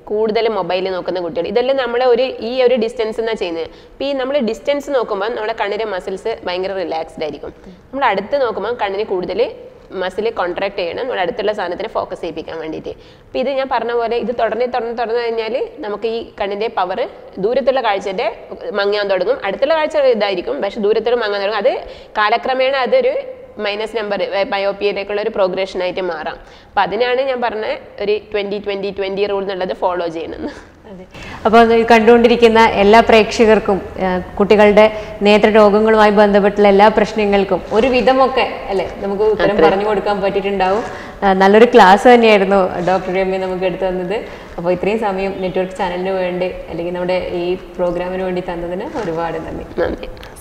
കൂടുതൽ മൊബൈൽ നോക്കുന്ന കുട്ടികൾ ഇതെല്ലാം നമ്മളെ ഒരു ഈ ഒരു ഡിസ്റ്റൻസ് എന്നാണ് ചെയ്യുന്നത് അപ്പോൾ ഈ നമ്മൾ ഡിസ്റ്റൻസ് നോക്കുമ്പോൾ നമ്മുടെ കണ്ണിൻ്റെ മസിൽസ് ഭയങ്കര റിലാക്സ്ഡ് ആയിരിക്കും നമ്മൾ അടുത്ത് നോക്കുമ്പോൾ കണ്ണിന് കൂടുതൽ മസിൽ കോൺട്രാക്ട് ചെയ്യണം നമ്മുടെ അടുത്തുള്ള സാധനത്തിന് ഫോക്കസ് ചെയ്യിപ്പിക്കാൻ വേണ്ടിയിട്ട് അപ്പോൾ ഇത് ഞാൻ പറഞ്ഞ പോലെ ഇത് തുടർന്ന് തുടർന്ന് തുടർന്ന് കഴിഞ്ഞാൽ നമുക്ക് ഈ കണ്ണിൻ്റെ പവർ ദൂരത്തുള്ള കാഴ്ചൻ്റെ മങ്ങാൻ തുടങ്ങും അടുത്തുള്ള കാഴ്ച ഇതായിരിക്കും പക്ഷെ ദൂരത്തുള്ള മങ്ങാൻ തുടങ്ങും അത് കാലക്രമേണ അതൊരു മൈനസ് നമ്പർ ബയോപ്പിയയിലേക്കുള്ള ഒരു പ്രോഗ്രഷൻ ആയിട്ട് മാറാം അപ്പം അതിനാണ് ഞാൻ പറഞ്ഞ ഒരു ട്വൻറ്റി ട്വൻറ്റി ട്വൻറ്റി റൂൾ എന്നുള്ളത് ഫോളോ ചെയ്യണമെന്ന് അതെ അപ്പോൾ അത് കണ്ടുകൊണ്ടിരിക്കുന്ന എല്ലാ പ്രേക്ഷകർക്കും ആ, കുട്ടികളുടെ നേത്ര രോഗങ്ങളുമായി ബന്ധപ്പെട്ടുള്ള എല്ലാ പ്രശ്നങ്ങൾക്കും ഒരു വിധമൊക്കെ അല്ലെ നമുക്ക് ഉത്തരം പറഞ്ഞു കൊടുക്കാൻ പറ്റിയിട്ടുണ്ടാവും ആ, നല്ലൊരു ക്ലാസ് തന്നെയായിരുന്നു ഡോക്ടർ രമ്യ നമുക്ക് എടുത്തു തന്നത് അപ്പോൾ ഇത്രയും സമയം നെറ്റ്വർക്ക് ചാനലിന് വേണ്ടി അല്ലെങ്കിൽ നമ്മുടെ ഈ പ്രോഗ്രാമിന് വേണ്ടി തന്നതിന് ഒരുപാട് നന്ദി നന്ദി